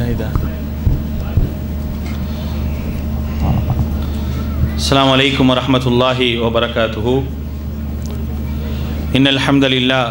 إذا السلام عليكم ورحمة الله وبركاته إن الحمد لله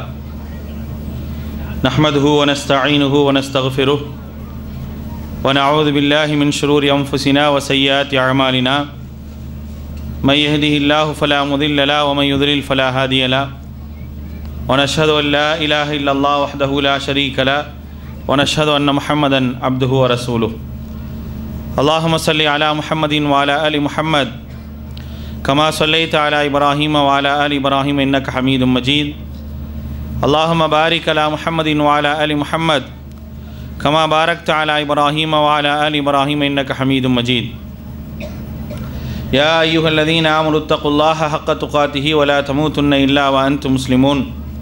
نحمده ونستعينه ونستغفره ونعوذ بالله من شرور أنفسنا وسيئات أعمالنا من يهده الله فلا مضل له ومن يضلل فلا هادي له ونشهد أن لا إله إلا الله وحده لا شريك له ونشهد أن محمدا عبده ورسوله اللهم صل على محمد وعلى آل محمد كما صليت على إبراهيم وعلى آل إبراهيم إنك حميد مجيد اللهم بارك على محمد وعلى آل محمد كما باركت على إبراهيم وعلى آل إبراهيم إنك حميد مجيد يا أيها الذين آمنوا اتقوا الله حق تقاته ولا تموتن إلا وأنتم مسلمون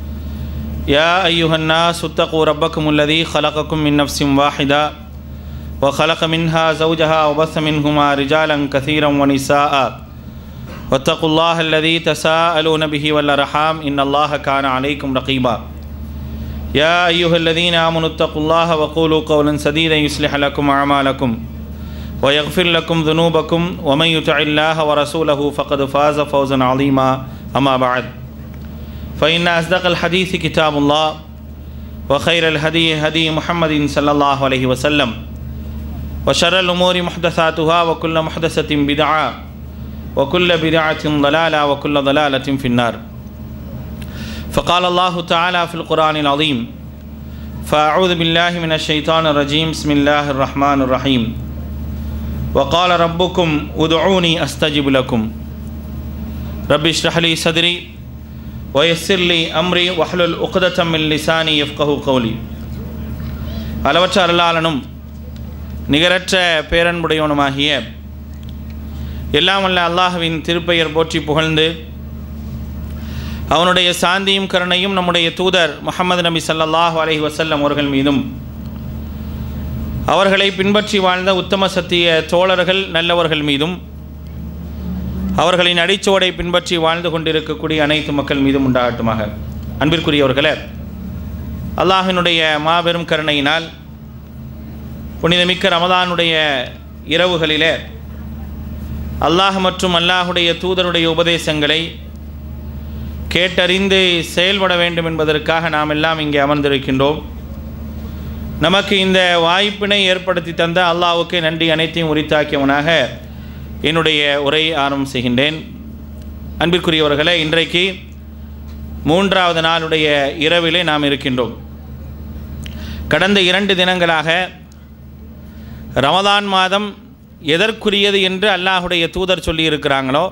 يا أيها الناس اتقوا ربكم الذي خلقكم من نفس واحدة وخلق منها زوجها وبث منهما رجالا كثيرا ونساء واتقوا الله الذي تساءلون به والأرحام إن الله كان عليكم رقيبا يا أيها الذين آمنوا اتقوا الله وقولوا قولا سديدا يصلح لكم أعمالكم ويغفر لكم ذنوبكم ومن يطع الله ورسوله فقد فاز فوزا عظيما أما بعد فإن أصدق الحديث كتاب الله وخير الهدي هدي محمد صلى الله عليه وسلم وشر الأمور محدثاتها وكل محدثة بدعة وكل بدعة ضلالة وكل ضلالة في النار فقال الله تعالى في القرآن العظيم فأعوذ بالله من الشيطان الرجيم بسم الله الرحمن الرحيم وقال ربكم ادعوني أستجب لكم رب اشرح لي صدري ويسر لي أمري واحلل عقدة من لساني يفقه قولي அளவற்ற அருளாளனும் நிகரற்ற பேரன்புடையவனுமாகிய எல்லாம் வல்ல அல்லாஹுவின் திருப்பெயர் போற்றி புகழ்ந்து அவனுடைய சாந்தியும் கருணையும் நம்முடைய தூதர் முகமது நபி சல்லல்லாஹு அலைஹி வசல்லம் அவர்கள் மீதும் அவர்களை பின்பற்றி வாழ்ந்த உத்தம சத்திய தோழர்கள் நல்லவர்கள் மீதும் அவர்களின் அடிச்சோடை பின்பற்றி வாழ்ந்து கொண்டிருக்கக்கூடிய அனைத்து மக்கள் மீதும் உண்டாகட்டுமாக அன்பிற்குரியவர்களே அல்லாஹினுடைய மாபெரும் கருணையினால் புனிதமிக்க ரமதானுடைய இரவுகளிலே அல்லாஹ் மற்றும் அல்லாஹுடைய தூதருடைய உபதேசங்களை கேட்டறிந்து செயல்பட வேண்டும் என்பதற்காக நாம் எல்லாம் இங்கே அமர்ந்திருக்கின்றோம் நமக்கு இந்த வாய்ப்பினை ஏற்படுத்தி தந்த அல்லாஹுக்கு நன்றி அனைத்தையும் உரித்தாக்கியவனாக என்னுடைய உரை ஆரம்பம் செய்கின்றேன் அன்பிற்குரியவர்களே இன்றைக்கு மூன்றாவது நாளுடைய இரவிலே நாம் இருக்கின்றோம் கடந்த இரண்டு தினங்களாக ரமதான் மாதம் எதற்குரியது என்று அல்லாஹுடைய தூதர் சொல்லியிருக்கிறாங்களோ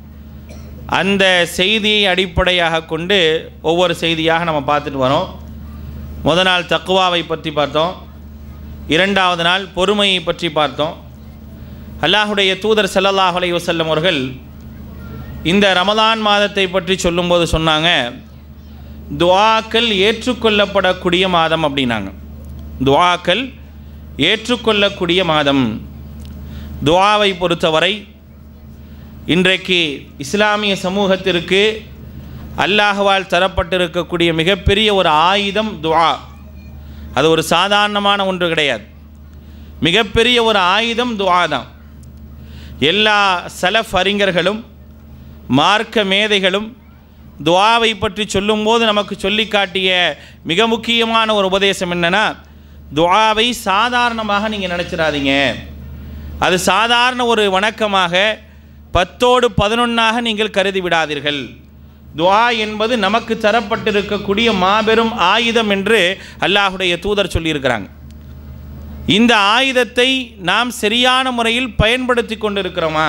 அந்த செய்தியை அடிப்படையாக கொண்டு ஒவ்வொரு செய்தியாக நம்ம பார்த்துட்டு வரோம் முத நாள் தக்குவாவை பற்றி பார்த்தோம் இரண்டாவது நாள் பொறுமையை பற்றி பார்த்தோம் அல்லாஹுடைய தூதர் சல்லல்லாஹ் அலை வசல்லம் அவர்கள் இந்த ரமதான் மாதத்தை பற்றி சொல்லும்போது சொன்னாங்க துவாக்கள் ஏற்றுக்கொள்ளப்படக்கூடிய மாதம் அப்படின்னாங்க துவாக்கள் ஏற்றுக்கொள்ளக்கூடிய மாதம் துவாவை பொறுத்தவரை இன்றைக்கு இஸ்லாமிய சமூகத்திற்கு அல்லாஹுவால் தரப்பட்டிருக்கக்கூடிய மிகப்பெரிய ஒரு ஆயுதம் துவா அது ஒரு சாதாரணமான ஒன்று கிடையாது மிகப்பெரிய ஒரு ஆயுதம் துவா தான் எல்லா சலஃப் அறிஞர்களும் மார்க்க மேதைகளும் துவாவை பற்றி சொல்லும்போது நமக்கு சொல்லி காட்டிய மிக முக்கியமான ஒரு உபதேசம் என்னென்னா துவாவை சாதாரணமாக நீங்கள் நினச்சிடாதீங்க அது சாதாரண ஒரு வணக்கமாக பத்தோடு பதினொன்றாக நீங்கள் கருதி விடாதீர்கள் துவா என்பது நமக்கு தரப்பட்டிருக்கக்கூடிய மாபெரும் ஆயுதம் என்று அல்லாஹுடைய தூதர் சொல்லியிருக்கிறாங்க இந்த ஆயுதத்தை நாம் சரியான முறையில் பயன்படுத்தி கொண்டிருக்கிறோமா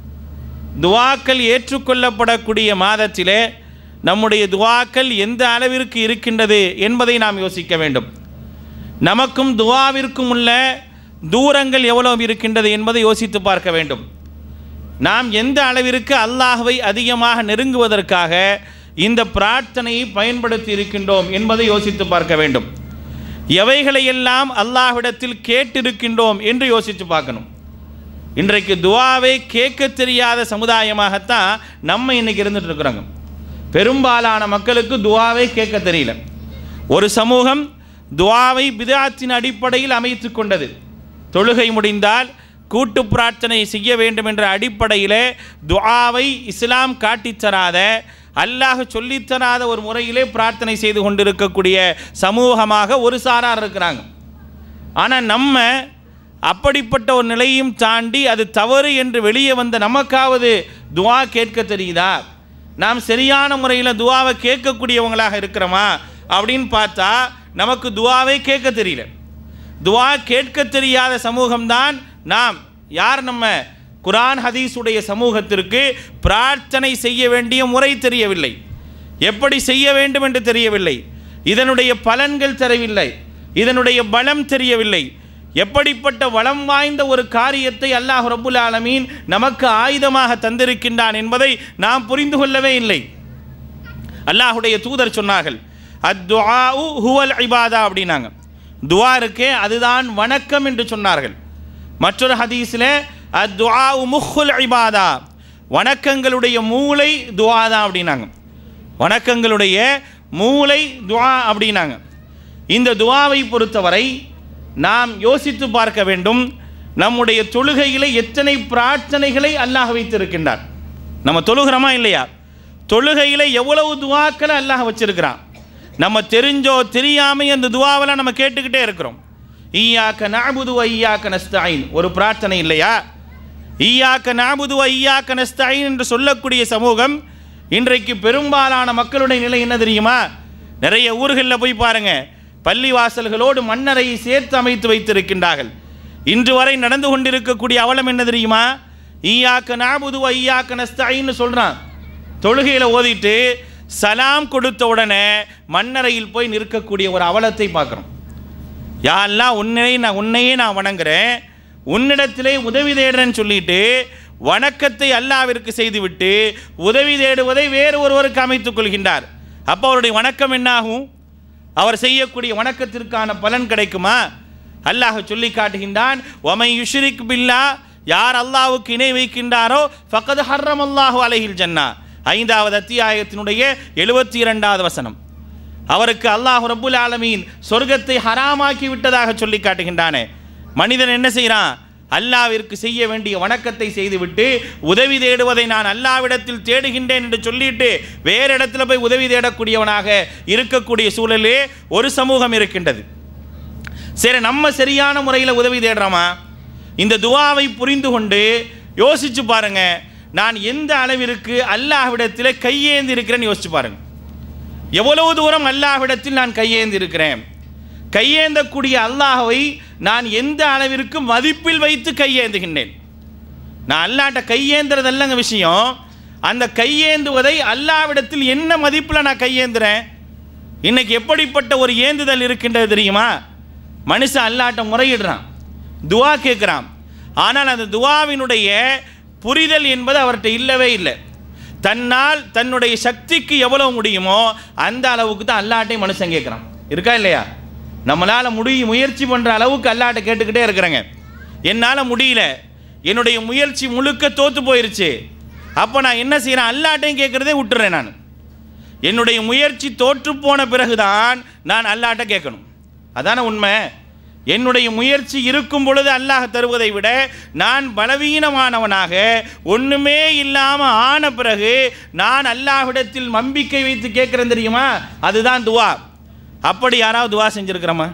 துவாக்கள் ஏற்றுக்கொள்ளப்படக்கூடிய மாதத்திலே நம்முடைய துவாக்கள் எந்த அளவிற்கு இருக்கின்றது என்பதை நாம் யோசிக்க வேண்டும் நமக்கும் துவாவிற்கும் உள்ள தூரங்கள் எவ்வளவு இருக்கின்றது என்பதை யோசித்து பார்க்க வேண்டும் நாம் எந்த அளவிற்கு அல்லாஹுவை அதிகமாக நெருங்குவதற்காக இந்த பிரார்த்தனையை பயன்படுத்தி இருக்கின்றோம் என்பதை யோசித்து பார்க்க வேண்டும் எவைகளையெல்லாம் அல்லாஹ்விடத்தில் கேட்டிருக்கின்றோம் என்று யோசித்து பார்க்கணும் இன்றைக்கு துவாவை கேட்க தெரியாத சமுதாயமாகத்தான் நம்ம இன்னைக்கு இருந்துட்டு இருக்கிறோங்க பெரும்பாலான மக்களுக்கு துவாவை கேட்க தெரியல ஒரு சமூகம் துவாவை பிதாத்தின் அடிப்படையில் அமைத்து கொண்டது தொழுகை முடிந்தால் கூட்டு பிரார்த்தனை செய்ய வேண்டும் என்ற அடிப்படையில் துஆவை இஸ்லாம் காட்டித் தராத அல்லாஹ் சொல்லித் தராத ஒரு முறையிலே பிரார்த்தனை செய்து கொண்டிருக்கக்கூடிய சமூகமாக ஒரு சாரார் இருக்கிறாங்க ஆனால் நம்ம அப்படிப்பட்ட ஒரு நிலையும் தாண்டி அது தவறு என்று வெளியே வந்த நமக்காவது துவா கேட்க தெரியுதா நாம் சரியான முறையில் துவாவை கேட்கக்கூடியவங்களாக இருக்கிறோமா அப்படின்னு பார்த்தா நமக்கு துவாவே கேட்க தெரியல துவா கேட்க தெரியாத சமூகம்தான் நாம் யார் நம்ம குரான் ஹதீஸுடைய சமூகத்திற்கு பிரார்த்தனை செய்ய வேண்டிய முறை தெரியவில்லை எப்படி செய்ய வேண்டும் என்று தெரியவில்லை இதனுடைய பலன்கள் தெரியவில்லை இதனுடைய பலம் தெரியவில்லை எப்படிப்பட்ட வளம் வாய்ந்த ஒரு காரியத்தை அல்லாஹ் ரப்புல் ஆலமீன் நமக்கு ஆயுதமாக தந்திருக்கின்றான் என்பதை நாம் புரிந்து கொள்ளவே இல்லை அல்லாஹுடைய தூதர் சொன்னார்கள் அத்துஆஉ ஹுவல் இபாதா அப்படின்னாங்க துஆ இருக்கே அதுதான் வணக்கம் என்று சொன்னார்கள் மற்றொரு ஹதீஸில் அத்துஆஉ முஹுல் இபாதா வணக்கங்களுடைய மூளை துஆ தான் அப்படின்னாங்க வணக்கங்களுடைய மூளை துஆ அப்படின்னாங்க இந்த துஆவை பொறுத்தவரை நாம் யோசித்து பார்க்க வேண்டும் நம்முடைய தொழுகையிலே எத்தனை பிரார்த்தனைகளை அல்லாஹ் வைத்திருக்கின்றார் நம்ம தொழுகிறோமா இல்லையா தொழுகையில் எவ்வளவு துவாக்களை அல்லாஹ் வச்சிருக்கிறான் நம்ம தெரிஞ்சோ தெரியாமை அந்த துவாவெல்லாம் நம்ம கேட்டுக்கிட்டே இருக்கிறோம் ஈயாக்க நாபுது ஐயாக்க நஸ்தாயின் ஒரு பிரார்த்தனை இல்லையா ஈயாக்க நாபுது ஐயாக்க நஸ்தாயின் என்று சொல்லக்கூடிய சமூகம் இன்றைக்கு பெரும்பாலான மக்களுடைய நிலை என்ன தெரியுமா நிறைய ஊர்களில் போய் பாருங்க பள்ளி வாசல்களோடு மண்ணறையை சேர்த்து அமைத்து வைத்திருக்கின்றார்கள் இன்று வரை நடந்து கொண்டிருக்கக்கூடிய அவலம் என்ன தெரியுமா ஈயாக்க நாபுது ஐயாக்க நஸ்தாயின்னு சொல்கிறான் தொழுகையில் ஓதிட்டு சலாம் கொடுத்த உடனே மண்ணறையில் போய் நிற்கக்கூடிய ஒரு அவலத்தை பார்க்குறோம் யாரெல்லாம் உன்னையே நான் உன்னையே நான் வணங்குறேன் உன்னிடத்திலே உதவி தேடுறேன்னு சொல்லிட்டு வணக்கத்தை அல்லாவிற்கு செய்துவிட்டு உதவி தேடுவதை வேறு ஒருவருக்கு அமைத்துக் கொள்கின்றார் அப்போ அவருடைய வணக்கம் என்னாகும் அவர் செய்யக்கூடிய வணக்கத்திற்கான பலன் கிடைக்குமா அல்லாஹ் சொல்லி காட்டுகின்றான் ஒமை யுஷ்ரிக் பில்லா யார் அல்லாஹ்வுக்கு இணை வைக்கின்றாரோ ஃபக்கது ஹர்ரம் அல்லாஹு அலைஹில் ஜன்னா ஐந்தாவது அத்தியாயத்தினுடைய எழுபத்தி இரண்டாவது வசனம் அவருக்கு அல்லாஹ் ரப்புல் ஆலமீன் சொர்க்கத்தை ஹராமாக்கி விட்டதாக சொல்லி காட்டுகின்றானே மனிதன் என்ன செய்கிறான் அல்லாவிற்கு செய்ய வேண்டிய வணக்கத்தை செய்துவிட்டு உதவி தேடுவதை நான் அல்லாவிடத்தில் தேடுகின்றேன் என்று சொல்லிட்டு வேறு இடத்துல போய் உதவி தேடக்கூடியவனாக இருக்கக்கூடிய சூழலே ஒரு சமூகம் இருக்கின்றது சரி நம்ம சரியான முறையில் உதவி தேடுறோமா இந்த துவாவை புரிந்து கொண்டு யோசிச்சு பாருங்க நான் எந்த அளவிற்கு அல்லாஹ்விடத்தில் கையேந்தி இருக்கிறேன்னு யோசிச்சு பாருங்க எவ்வளவு தூரம் அல்லாஹ்விடத்தில் நான் கையேந்தி இருக்கிறேன் கையேந்தக்கூடிய அல்லாஹ்வை நான் எந்த அளவிற்கு மதிப்பில் வைத்து கையேந்துகின்றேன் நான் அல்லாட்ட கையேந்துறதல்லங்க விஷயம் அந்த கையேந்துவதை அல்லாவிடத்தில் என்ன மதிப்பில் நான் கையேந்துறேன் இன்னைக்கு எப்படிப்பட்ட ஒரு ஏந்துதல் இருக்கின்றது தெரியுமா மனுஷன் அல்லாட்ட முறையிடுறான் துவா கேட்குறான் ஆனால் அந்த துவாவினுடைய புரிதல் என்பது அவர்கிட்ட இல்லவே இல்லை தன்னால் தன்னுடைய சக்திக்கு எவ்வளவு முடியுமோ அந்த அளவுக்கு தான் அல்லாட்டையும் மனுஷன் கேட்குறான் இருக்கா இல்லையா நம்மளால் முடி முயற்சி பண்ணுற அளவுக்கு அல்லாட்ட கேட்டுக்கிட்டே இருக்கிறேங்க என்னால் முடியல என்னுடைய முயற்சி முழுக்க தோற்று போயிருச்சு அப்போ நான் என்ன செய்கிறேன் அல்லாட்டையும் கேட்குறதே விட்டுறேன் நான் என்னுடைய முயற்சி தோற்று போன பிறகுதான் நான் அல்லாட்ட கேட்கணும் அதான உண்மை என்னுடைய முயற்சி இருக்கும் பொழுது அல்லாஹ் தருவதை விட நான் பலவீனமானவனாக ஒன்றுமே இல்லாமல் ஆன பிறகு நான் அல்லாஹ்விடத்தில் நம்பிக்கை வைத்து கேட்குறேன் தெரியுமா அதுதான் துவா அப்படி யாராவது துவா செஞ்சுருக்கிறோமா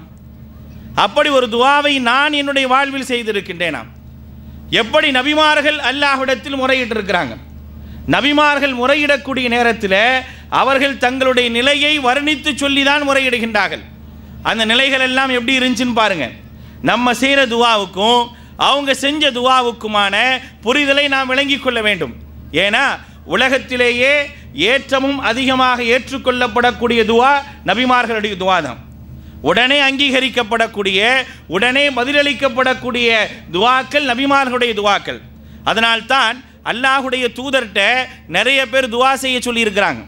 அப்படி ஒரு துவாவை நான் என்னுடைய வாழ்வில் செய்திருக்கின்றேனா எப்படி நபிமார்கள் அல்லாஹ்விடத்தில் முறையிட்டிருக்கிறாங்க நபிமார்கள் முறையிடக்கூடிய நேரத்தில் அவர்கள் தங்களுடைய நிலையை வர்ணித்து சொல்லி தான் முறையிடுகின்றார்கள் அந்த நிலைகள் எல்லாம் எப்படி இருந்துச்சுன்னு பாருங்க நம்ம செய்கிற துவாவுக்கும் அவங்க செஞ்ச துவாவுக்குமான புரிதலை நாம் விளங்கிக் கொள்ள வேண்டும் ஏன்னா உலகத்திலேயே ஏற்றமும் அதிகமாக ஏற்றுக்கொள்ளப்படக்கூடிய துவா நபிமார்களுடைய துவா தான் உடனே அங்கீகரிக்கப்படக்கூடிய உடனே பதிலளிக்கப்படக்கூடிய துவாக்கள் நபிமார்களுடைய துவாக்கள் அதனால்தான் அல்லாஹுடைய தூதர்கிட்ட நிறைய பேர் துவா செய்ய சொல்லியிருக்கிறாங்க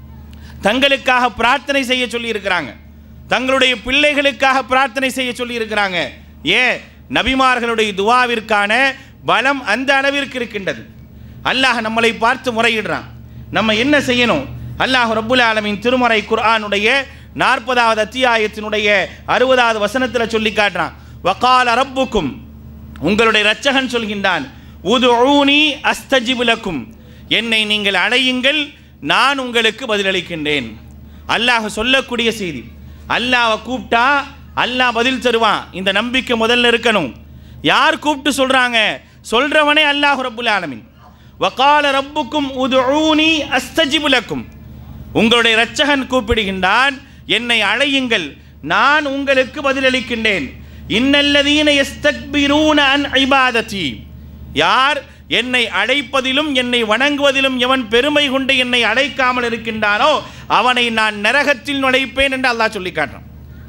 தங்களுக்காக பிரார்த்தனை செய்ய சொல்லியிருக்கிறாங்க தங்களுடைய பிள்ளைகளுக்காக பிரார்த்தனை செய்ய சொல்லியிருக்கிறாங்க ஏன் நபிமார்களுடைய துவாவிற்கான பலம் அந்த அளவிற்கு இருக்கின்றது அல்லாஹ் நம்மளை பார்த்து முறையிடுறான் நம்ம என்ன செய்யணும் அல்லாஹ் ரப்புல் ஆலமின் திருமறை குர்ஆனுடைய நாற்பதாவது அத்தியாயத்தினுடைய அறுபதாவது வசனத்தில் சொல்லி காட்டுறான் வக்கால ரப்புக்கும் உங்களுடைய இரட்சகன் சொல்கின்றான் உதுஊனி அஸ்தஜிபுலக்கும் என்னை நீங்கள் அழையுங்கள் நான் உங்களுக்கு பதிலளிக்கின்றேன் அல்லாஹ் சொல்லக்கூடிய செய்தி அல்லாஹ்வை கூப்பிட்டா அல்லாஹ் பதில் தருவான் இந்த நம்பிக்கை முதல்ல இருக்கணும் யார் கூப்பிட்டு சொல்றாங்க சொல்றவனே அல்லாஹ் ரப்புல் ஆலமீன் வகால ரப்புக்கும் உதுஊனி அஸ்தஜிபுலக்கும் உங்களுடைய இரட்சகன் கூப்பிடுகின்றான் என்னை அழையுங்கள் நான் உங்களுக்கு பதிலளிக்கின்றேன் இன்னல்லதீன எஸ்தக்பிரூன அன் ஐபாததி யார் என்னை அழைப்பதிலும் என்னை வணங்குவதிலும் எவன் பெருமை கொண்டு என்னை அழைக்காமல் இருக்கின்றானோ அவனை நான் நரகத்தில் நுழைப்பேன் என்று அல்லாஹ் சொல்லி காட்டுறான்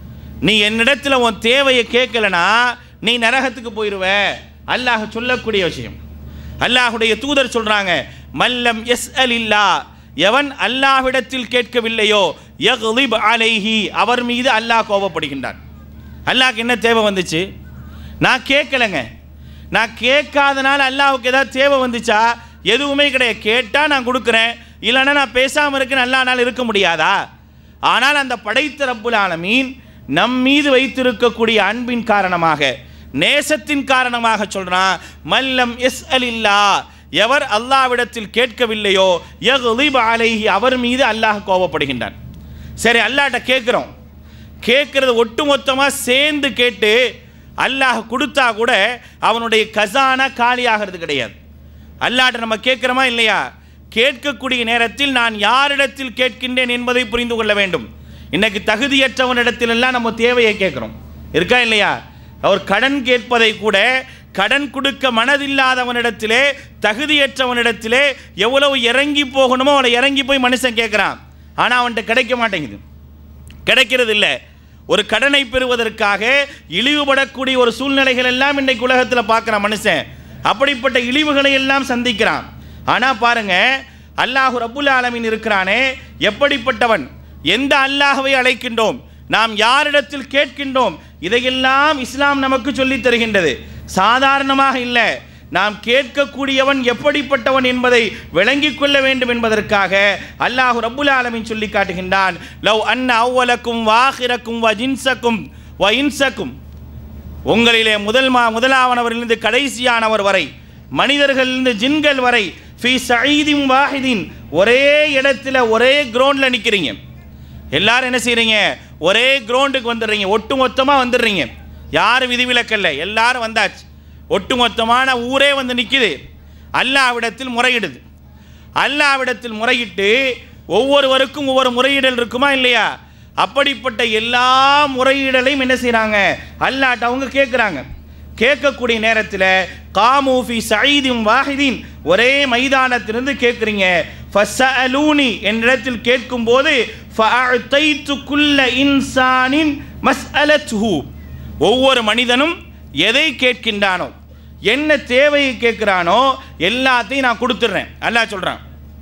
நீ என்னிடத்தில் உன் தேவையை கேட்கலனா நீ நரகத்துக்கு போயிடுவ அல்லாஹ் சொல்லக்கூடிய விஷயம் அல்லாஹுடைய தூதர் சொல்றாங்க மல்லம் எஸ் அலில்லா எவன் அல்லாஹ்விடத்தில் கேட்கவில்லையோ யக்லிப் அலைஹி அவர் மீது அல்லாஹ் கோபப்படுகின்றான் அல்லாஹ்க்கு என்ன தேவை வந்துச்சு நான் கேட்கலைங்க நான் கேட்காதனால அல்லாஹ்வுக்கு ஏதாவது தேவை வந்துச்சா எதுவுமே கிடையாது கேட்டால் நான் கொடுக்குறேன் இல்லைன்னா நான் பேசாமல் இருக்கேன் அல்லாஹ்னால இருக்க முடியாதா ஆனால் அந்த படைத்த ரப்புல் ஆலமீன் நம் மீது வைத்திருக்கக்கூடிய அன்பின் காரணமாக நேசத்தின் காரணமாக சொல்றான் மல்லம் எஸ் அலில்லா எவர் அல்லாவிடத்தில் கேட்கவில்லையோ யக்லிப் அலைஹி அவர் மீது அல்லாஹ் கோபப்படுகின்றான் சரி அல்லாஹ்ட்ட கேட்குறோம் கேட்குறது ஒட்டுமொத்தமாக சேர்ந்து கேட்டு அல்லாஹ் கொடுத்தா கூட அவனுடைய கசானா காலியாகிறது கிடையாது அல்லாஹ்ட்ட நம்ம கேட்குறோமா இல்லையா கேட்கக்கூடிய நேரத்தில் நான் யாரிடத்தில் கேட்கின்றேன் என்பதை புரிந்து கொள்ள வேண்டும் இன்னைக்கு தகுதியற்றவனிடத்திலெல்லாம் நம்ம தேவையை கேட்குறோம் இருக்கா இல்லையா அவர் கடன் கேட்பதை கூட கடன் கொடுக்க மனதில்லாதவனிடத்திலே தகுதியற்றவனிடத்திலே எவ்வளவு இறங்கி போகணுமோ அவனை இறங்கி போய் மனுஷன் கேட்குறான் ஆனால் அவன்கிட்ட கிடைக்க மாட்டேங்குது கிடைக்கிறது இல்லை ஒரு கடனை பெறுவதற்காக இழிவுபடக்கூடிய ஒரு சூழ்நிலைகள் எல்லாம் இன்றைக்கு உலகத்தில் பார்க்குறான் மனுஷன் அப்படிப்பட்ட இழிவுகளை எல்லாம் சந்திக்கிறான் ஆனால் பாருங்க அல்லாஹு ரப்புல் ஆலமீன் இருக்கிறானே எப்படிப்பட்டவன் எந்த அல்லாஹ்வை அழைக்கின்றோம் நாம் யாரிடத்தில் கேட்கின்றோம் இதையெல்லாம் இஸ்லாம் நமக்கு சொல்லித் தருகின்றது சாதாரணமாக இல்லை நாம் கேட்கக்கூடியவன் எப்படிப்பட்டவன் என்பதை விளங்கிக் கொள்ள வேண்டும் என்பதற்காக அல்லாஹ் ரப்புல் ஆலமீன் சொல்லி காட்டுகின்றான் லவ் அன்ன அவ்வலக்கும் வாஹிரக்கும் வ ஜின்சக்கும் வ இன்சக்கும் உங்களிலே முதல் மா முதலாவனவரிலிருந்து கடைசியானவர் வரை மனிதர்களிலிருந்து ஜின்கள் வரை ஃபி சயீதின் வாஹிதின் ஒரே இடத்துல ஒரே கிரவுண்டில் நிற்கிறீங்க எல்லாரும் என்ன செய்கிறீங்க ஒரே கிரவுண்டுக்கு வந்துடுறீங்க ஒட்டு மொத்தமாக வந்துடுறீங்க யாரும் விதிவிலக்கல்ல எல்லாரும் வந்தாச்சு ஒட்டுமொத்தமான ஊரே வந்து நிற்குது அல்லாவிடத்தில் முறையிடுது அல்லாவிடத்தில் முறையிட்டு ஒவ்வொருவருக்கும் ஒவ்வொரு முறையீடல் இருக்குமா இல்லையா அப்படிப்பட்ட எல்லா முறையீடலையும் என்ன செய்கிறாங்க அல்லாட்ட அவங்க கேட்குறாங்க கேட்கக்கூடிய நேரத்தில் காமூஃபி சயீதின் வாஹிதீன் ஒரே மைதானத்திலிருந்து கேட்குறீங்க ஃபஸ்அலூனி என்னிடத்தில் கேட்கும்போது ஃபஅத்தைத்து குல்ல இன்சானின் மஸ்அலத்துஹு ஒவ்வொரு மனிதனும் எதை கேட்கின்றானோ என்ன தேவையை கேட்குறானோ எல்லாத்தையும் நான் கொடுத்துட்றேன் அல்லாஹ் சொல்கிறான்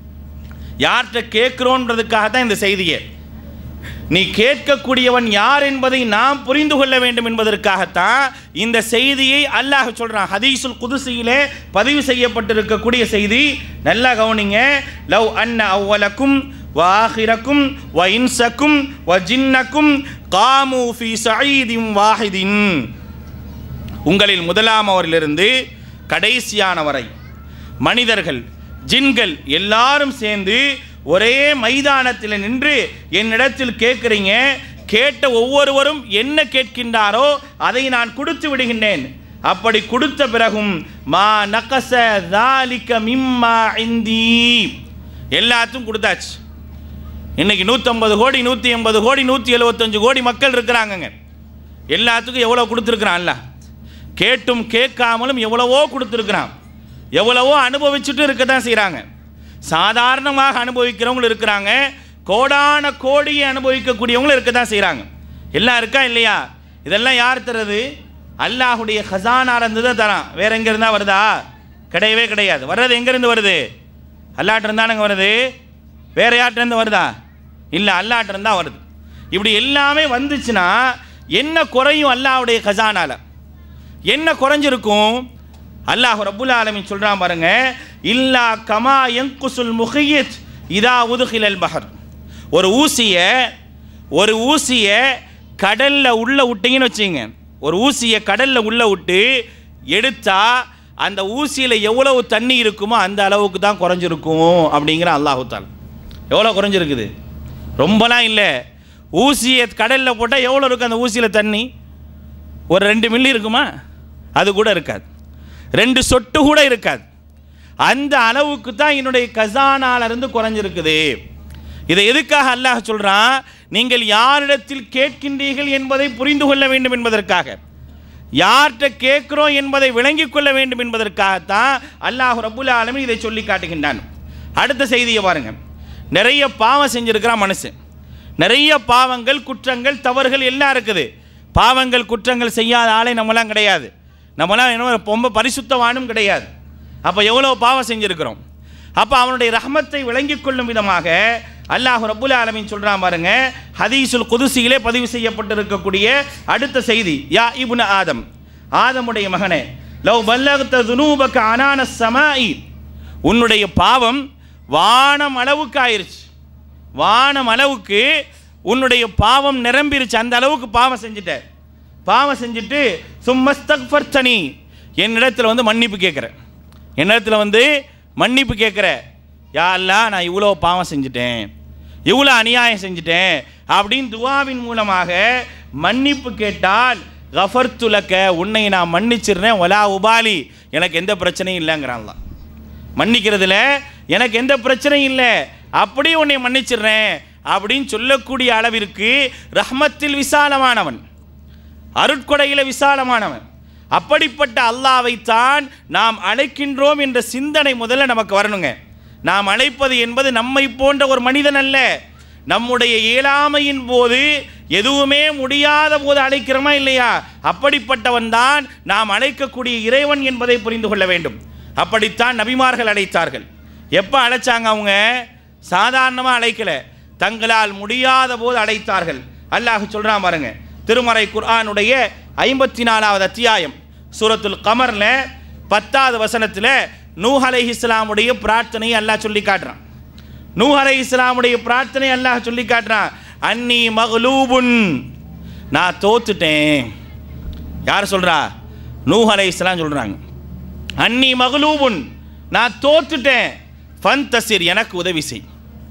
யார்கிட்ட கேட்குறோன்றதுக்காக தான் இந்த செய்தியை நீ கேட்கக்கூடியவன் யார் என்பதை நாம் புரிந்து கொள்ள வேண்டும் என்பதற்காகத்தான் இந்த செய்தியை அல்லாஹ் சொல்றான் ஹதீசுல் குதுசியிலே பதிவு செய்யப்பட்டிருக்கக்கூடிய செய்தி நல்லா கவனிங்க லவ் அன்ன அவ்வலக்கும் வாஹிரக்கும் வ இன்சக்கும் வ ஜின்னக்கும் காமு ஃபி சயீதின் வாஹிதின் உங்களில் முதலாமவரிலிருந்து கடைசியானவரை மனிதர்கள் ஜின்கள் எல்லாரும் சேர்ந்து ஒரே மைதானத்தில் நின்று என்னிடத்தில் கேட்குறீங்க கேட்ட ஒவ்வொருவரும் என்ன கேட்கின்றாரோ அதை நான் கொடுத்து விடுகின்றேன் அப்படி கொடுத்த பிறகும் மா நகச தாலிக்க மிம்மா இந்தி எல்லாத்துக்கும் கொடுத்தாச்சு இன்னைக்கு நூற்றம்பது கோடி நூற்றி எண்பது கோடி நூற்றி எழுபத்தஞ்சு கோடி மக்கள் இருக்கிறாங்கங்க எல்லாத்துக்கும் எவ்வளோ கொடுத்துருக்குறான்ல கேட்டும் கேட்காமலும் எவ்வளவோ கொடுத்துருக்குறான் எவ்வளவோ அனுபவிச்சுட்டு இருக்க தான் செய்கிறாங்க சாதாரணமாக அனுபவிக்கிறவங்களும் இருக்கிறாங்க கோடான கோடியை அனுபவிக்கக்கூடியவங்களும் இருக்க தான் செய்கிறாங்க எல்லாம் இருக்கா இல்லையா இதெல்லாம் யார் தருது அல்லாஹுடைய ஹசானால இருந்து தான் தரான் வேற எங்க இருந்தா வருதா கிடையவே கிடையாது வர்றது எங்கேருந்து வருது அல்லாட்ட இருந்தானுங்க வருது வேற யார்கிட்ட இருந்து வருதா இல்லை அல்லாட்ட இருந்தா வருது இப்படி எல்லாமே வந்துச்சுன்னா என்ன குறையும் அல்லாஹ்வுடைய கசானால என்ன குறைஞ்சிருக்கும் அல்லாஹ் ரப்புல் ஆலமீன் சொல்றான் பாருங்க இல்லா கமா யங்குசுல் முஹியத் இதா உதுகிலல் பஹர் ஒரு ஊசியை ஒரு ஊசியை கடலில் உள்ள விட்டீங்கன்னு வச்சுங்க ஒரு ஊசியை கடலில் உள்ள விட்டு எடுத்தா அந்த ஊசியில் எவ்வளவு தண்ணி இருக்குமோ அந்த அளவுக்கு தான் குறைஞ்சிருக்கும் அப்படிங்கிற அல்லாஹுத்தால் எவ்வளோ குறைஞ்சிருக்குது ரொம்பலாம் இல்லை ஊசியை கடலில் போட்டால் எவ்வளோ இருக்கும் அந்த ஊசியில் தண்ணி ஒரு ரெண்டு மில்லி இருக்குமா அது கூட இருக்காது ரெண்டு சொட்டு கூட இருக்காது அந்த அளவுக்கு தான் என்னுடைய கசானால இருந்து குறைஞ்சிருக்குது இதை எதுக்காக அல்லாஹ் சொல்கிறான் நீங்கள் யாரிடத்தில் கேட்கின்றீர்கள் என்பதை புரிந்து கொள்ள வேண்டும் என்பதற்காக யார்கிட்ட கேட்குறோம் என்பதை விளங்கிக் கொள்ள வேண்டும் என்பதற்காகத்தான் அல்லாஹ் ரபுல் ஆலமீன் இதை சொல்லி காட்டுகின்றான் அடுத்த செய்தியை பாருங்க நிறைய பாவம் செஞ்சிருக்கிறான் மனுஷன் நிறைய பாவங்கள் குற்றங்கள் தவறுகள் எல்லாம் இருக்குது பாவங்கள் குற்றங்கள் செய்யாத ஆளே நம்மளாம் கிடையாது நம்மளாம் என்ன ரொம்ப பரிசுத்தவானும் கிடையாது அப்போ எவ்வளோ பாவம் செஞ்சுருக்கிறோம் அப்போ அவனுடைய ரஹமத்தை விளங்கிக் கொள்ளும் விதமாக அல்லாஹ் ரப்புல் ஆலமீன் சொல்கிறான் பாருங்க ஹதீசுல் குதுசியிலே பதிவு செய்யப்பட்டிருக்கக்கூடிய அடுத்த செய்தி யா இப்னு ஆதம் ஆதமுடைய மகனே லவ் பல்லகத்த துனூபக்க அனான சமாஇ உன்னுடைய பாவம் வானம் அளவுக்கு ஆயிருச்சு வானம் அளவுக்கு உன்னுடைய பாவம் நிரம்பிருச்சு அந்த அளவுக்கு பாவம் செஞ்சுட்ட பாவம் செஞ்சுட்டு சும்மஸ்தக்ஃபர்த்தனி என்னிடத்தில் வந்து மன்னிப்பு கேட்குறேன் என்னிடத்தில் வந்து மன்னிப்பு கேட்குற யா அல்லாஹ் நான் இவ்வளோ பாவம் செஞ்சுட்டேன் இவ்வளோ அநியாயம் செஞ்சுட்டேன் அப்படின்னு துவாவின் மூலமாக மன்னிப்பு கேட்டால் கஃபர்துலக்க உன்னை நான் மன்னிச்சிடுறேன் ஒலா உபாலி எனக்கு எந்த பிரச்சனையும் இல்லைங்கிறான்லாம் மன்னிக்கிறதுல எனக்கு எந்த பிரச்சனையும் இல்லை அப்படியே உன்னை மன்னிச்சிடுறேன் அப்படின்னு சொல்லக்கூடிய அளவிற்கு ரஹ்மத்தில் விசாலமானவன் அருட்கொடையில் விசாலமானவன் அப்படிப்பட்ட அல்லாவைத்தான் நாம் அழைக்கின்றோம் என்ற சிந்தனை முதல்ல நமக்கு வரணுங்க நாம் அழைப்பது என்பது நம்மை போன்ற ஒரு மனிதன் அல்ல நம்முடைய இயலாமையின் போது எதுவுமே முடியாத போது அழைக்கிறோமா இல்லையா அப்படிப்பட்டவன் தான் நாம் அழைக்கக்கூடிய இறைவன் என்பதை புரிந்து கொள்ள வேண்டும் அப்படித்தான் நபிமார்கள் அழைத்தார்கள் எப்போ அழைச்சாங்க அவங்க சாதாரணமாக அழைக்கல தங்களால் முடியாத போது அழைத்தார்கள் அல்லாஹ் சொல்கிறான் பாருங்க திருமறை குர்ஆனுடைய ஐம்பத்தி நாலாவது அத்தியாயம் சூரத்துல் கமரில் பத்தாவது வசனத்தில் நூஹ் அலை இஸ்லாமுடைய பிரார்த்தனையை அல்லாஹ் சொல்லி காட்டுறான் நூஹ் அலை இஸ்லாமுடைய பிரார்த்தனை அல்லாஹ் சொல்லி காட்டுறான் அன்னி மகளூபுன் நான் தோத்துட்டேன் யார் சொல்கிறா நூஹ் அலை இஸ்லாம் சொல்கிறாங்க அன்னி மகளூபுன் நான் தோத்துட்டேன் ஃபன் தசீர் எனக்கு உதவி செய்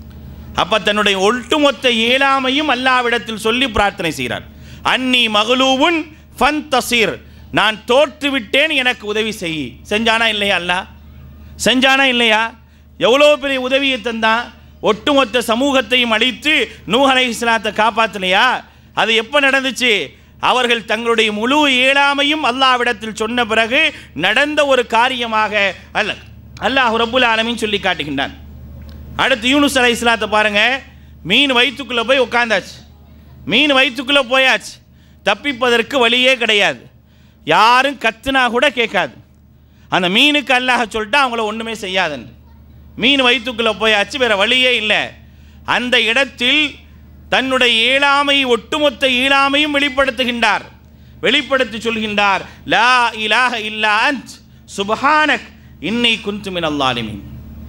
அப்போ தன்னுடைய ஒட்டுமொத்த இயலாமையும் அல்லாவிடத்தில் சொல்லி பிரார்த்தனை செய்கிறார் அன்னி மகளூவுன் ஃபன் தசீர் நான் தோற்று விட்டேன் எனக்கு உதவி செய் செஞ்சானா இல்லையா அல்லாஹ் செஞ்சானா இல்லையா எவ்வளோ பெரிய உதவியை தந்தான் ஒட்டுமொத்த சமூகத்தையும் அழித்து நூஹ் அலை இஸ்லாத்தை காப்பாற்றலையா அது எப்போ நடந்துச்சு அவர்கள் தங்களுடைய முழு இயலாமையும் அல்லாவிடத்தில் சொன்ன பிறகு நடந்த ஒரு காரியமாக அல்ல அல்லாஹ் ரப்புல் ஆலமீன் சொல்லி காட்டுகின்றான் அடுத்து யூனுஸ் அலை இஸ்லாத்தை பாருங்க மீன் வயிற்றுக்குள்ளே போய் உட்காந்தாச்சு மீன் வயிற்றுக்குள்ளே போயாச்சு தப்பிப்பதற்கு வழியே கிடையாது யாரும் கத்துனா கூட கேட்காது அந்த மீனுக்கு அல்லாஹ் சொல்லிட்டு அவங்கள ஒன்றுமே செய்யாதுன்னு மீன் வயிற்றுக்குள்ளே போயாச்சு வேற வழியே இல்லை அந்த இடத்தில் தன்னுடைய இயலாமை ஒட்டுமொத்த இயலாமையும் வெளிப்படுத்துகின்றார் வெளிப்படுத்தி சொல்கின்றார் லா இலாஹ இல்லா அன்த் சுபஹானக் இன்னை குந்து மின் அல்லாலிமின்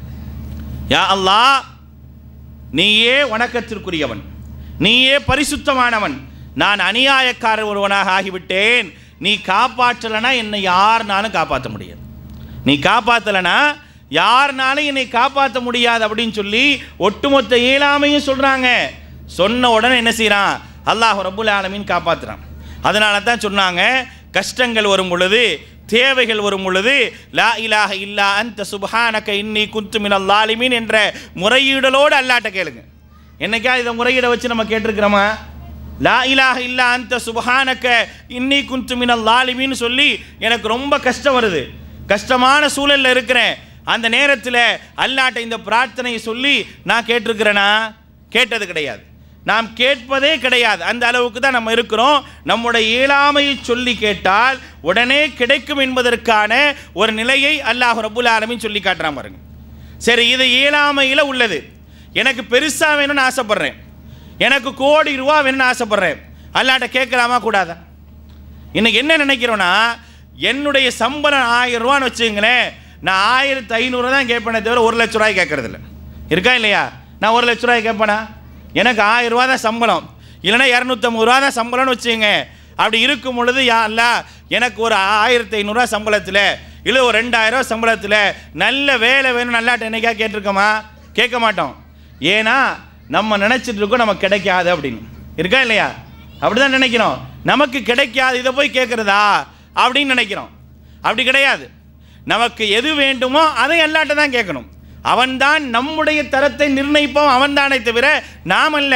யா அல்லாஹ் நீயே வணக்கத்திற்குரியவன் நீயே பரிசுத்தமானவன் நான் அநியாயக்காரர் ஒருவனாக ஆகிவிட்டேன் நீ காப்பாற்றலைனா என்னை யாருனாலும் காப்பாற்ற முடியாது நீ காப்பாற்றலைனா யாருனாலும் என்னை காப்பாற்ற முடியாது அப்படின்னு சொல்லி ஒட்டுமொத்த இயலாமையும் சொல்கிறாங்க சொன்ன உடனே என்ன செய்கிறான் அல்லாஹ் ரப்புல் ஆலமீன் காப்பாற்றுறான் அதனால தான் சொன்னாங்க கஷ்டங்கள் வரும் பொழுது தேவைகள் வரும் பொழுது லா இலாஹ இல்லா அந்த சுபஹானக இன்னி குத்து மினல் லாலிமீன் என்ற முறையீடலோடு அல்லாட்ட கேளுங்க என்னைக்கா இதை முறையீட வச்சு நம்ம கேட்டிருக்கிறோமா லா இலாஹ இல்லா அந்த சுபஹானக்க இன்னி குந்து மினல் லாலிமின்னு சொல்லி எனக்கு ரொம்ப கஷ்டம் வருது கஷ்டமான சூழலில் இருக்கிறேன் அந்த நேரத்தில் அல்லாட்ட இந்த பிரார்த்தனையை சொல்லி நான் கேட்டிருக்கிறேனா கேட்டது கிடையாது நாம் கேட்பதே கிடையாது அந்த அளவுக்கு தான் நம்ம இருக்கிறோம் நம்முடைய இயலாமையை சொல்லி கேட்டால் உடனே கிடைக்கும் என்பதற்கான ஒரு நிலையை அல்லாஹ் ரபுல் ஆலமின் சொல்லி காட்டுறான் பாருங்க சரி இது இயலாமையில் உள்ளது எனக்கு பெருசாக வேணும்னு ஆசைப்பட்றேன் எனக்கு கோடி ரூபா வேணும்னு ஆசைப்பட்றேன் அல்லாட்ட கேட்கலாமா கூடாதா இன்னைக்கு என்ன நினைக்கிறோன்னா என்னுடைய சம்பளம் ஆயிரம் ரூபான்னு வச்சுங்களேன் நான் ஆயிரத்து ஐநூறு தான் கேட்பேனே தவிர ஒரு லட்ச ரூபாய் கேட்கறதில்ல இருக்கா இல்லையா நான் ஒரு லட்ச ரூபாய் கேட்பேனா எனக்கு ஆயிரம் ரூபா தான் சம்பளம் இல்லைன்னா இரநூத்தம்பது ரூபா தான் சம்பளம்னு வச்சுங்க அப்படி இருக்கும் பொழுது யா அல்லா எனக்கு ஒரு ஆயிரத்தி ஐநூறுரூவா சம்பளத்தில் இல்லை ஒரு ரெண்டாயிரம் சம்பளத்தில் நல்ல வேலை வேணும் நல்லாட்ட என்னைக்கா கேட்டிருக்கோமா கேட்க மாட்டோம் ஏன்னா நம்ம நினச்சிட்டு இருக்கோம் நமக்கு கிடைக்காது அப்படின்னு இருக்கா இல்லையா அப்படிதான் நினைக்கிறோம் நமக்கு கிடைக்காது இதை போய் கேட்குறதா அப்படின்னு நினைக்கிறோம் அப்படி கிடையாது நமக்கு எது வேண்டுமோ அதை எல்லாட்ட தான் கேட்கணும் அவன்தான் நம்முடைய தரத்தை நிர்ணயிப்பவன் அவன்தானே தவிர நாம் அல்ல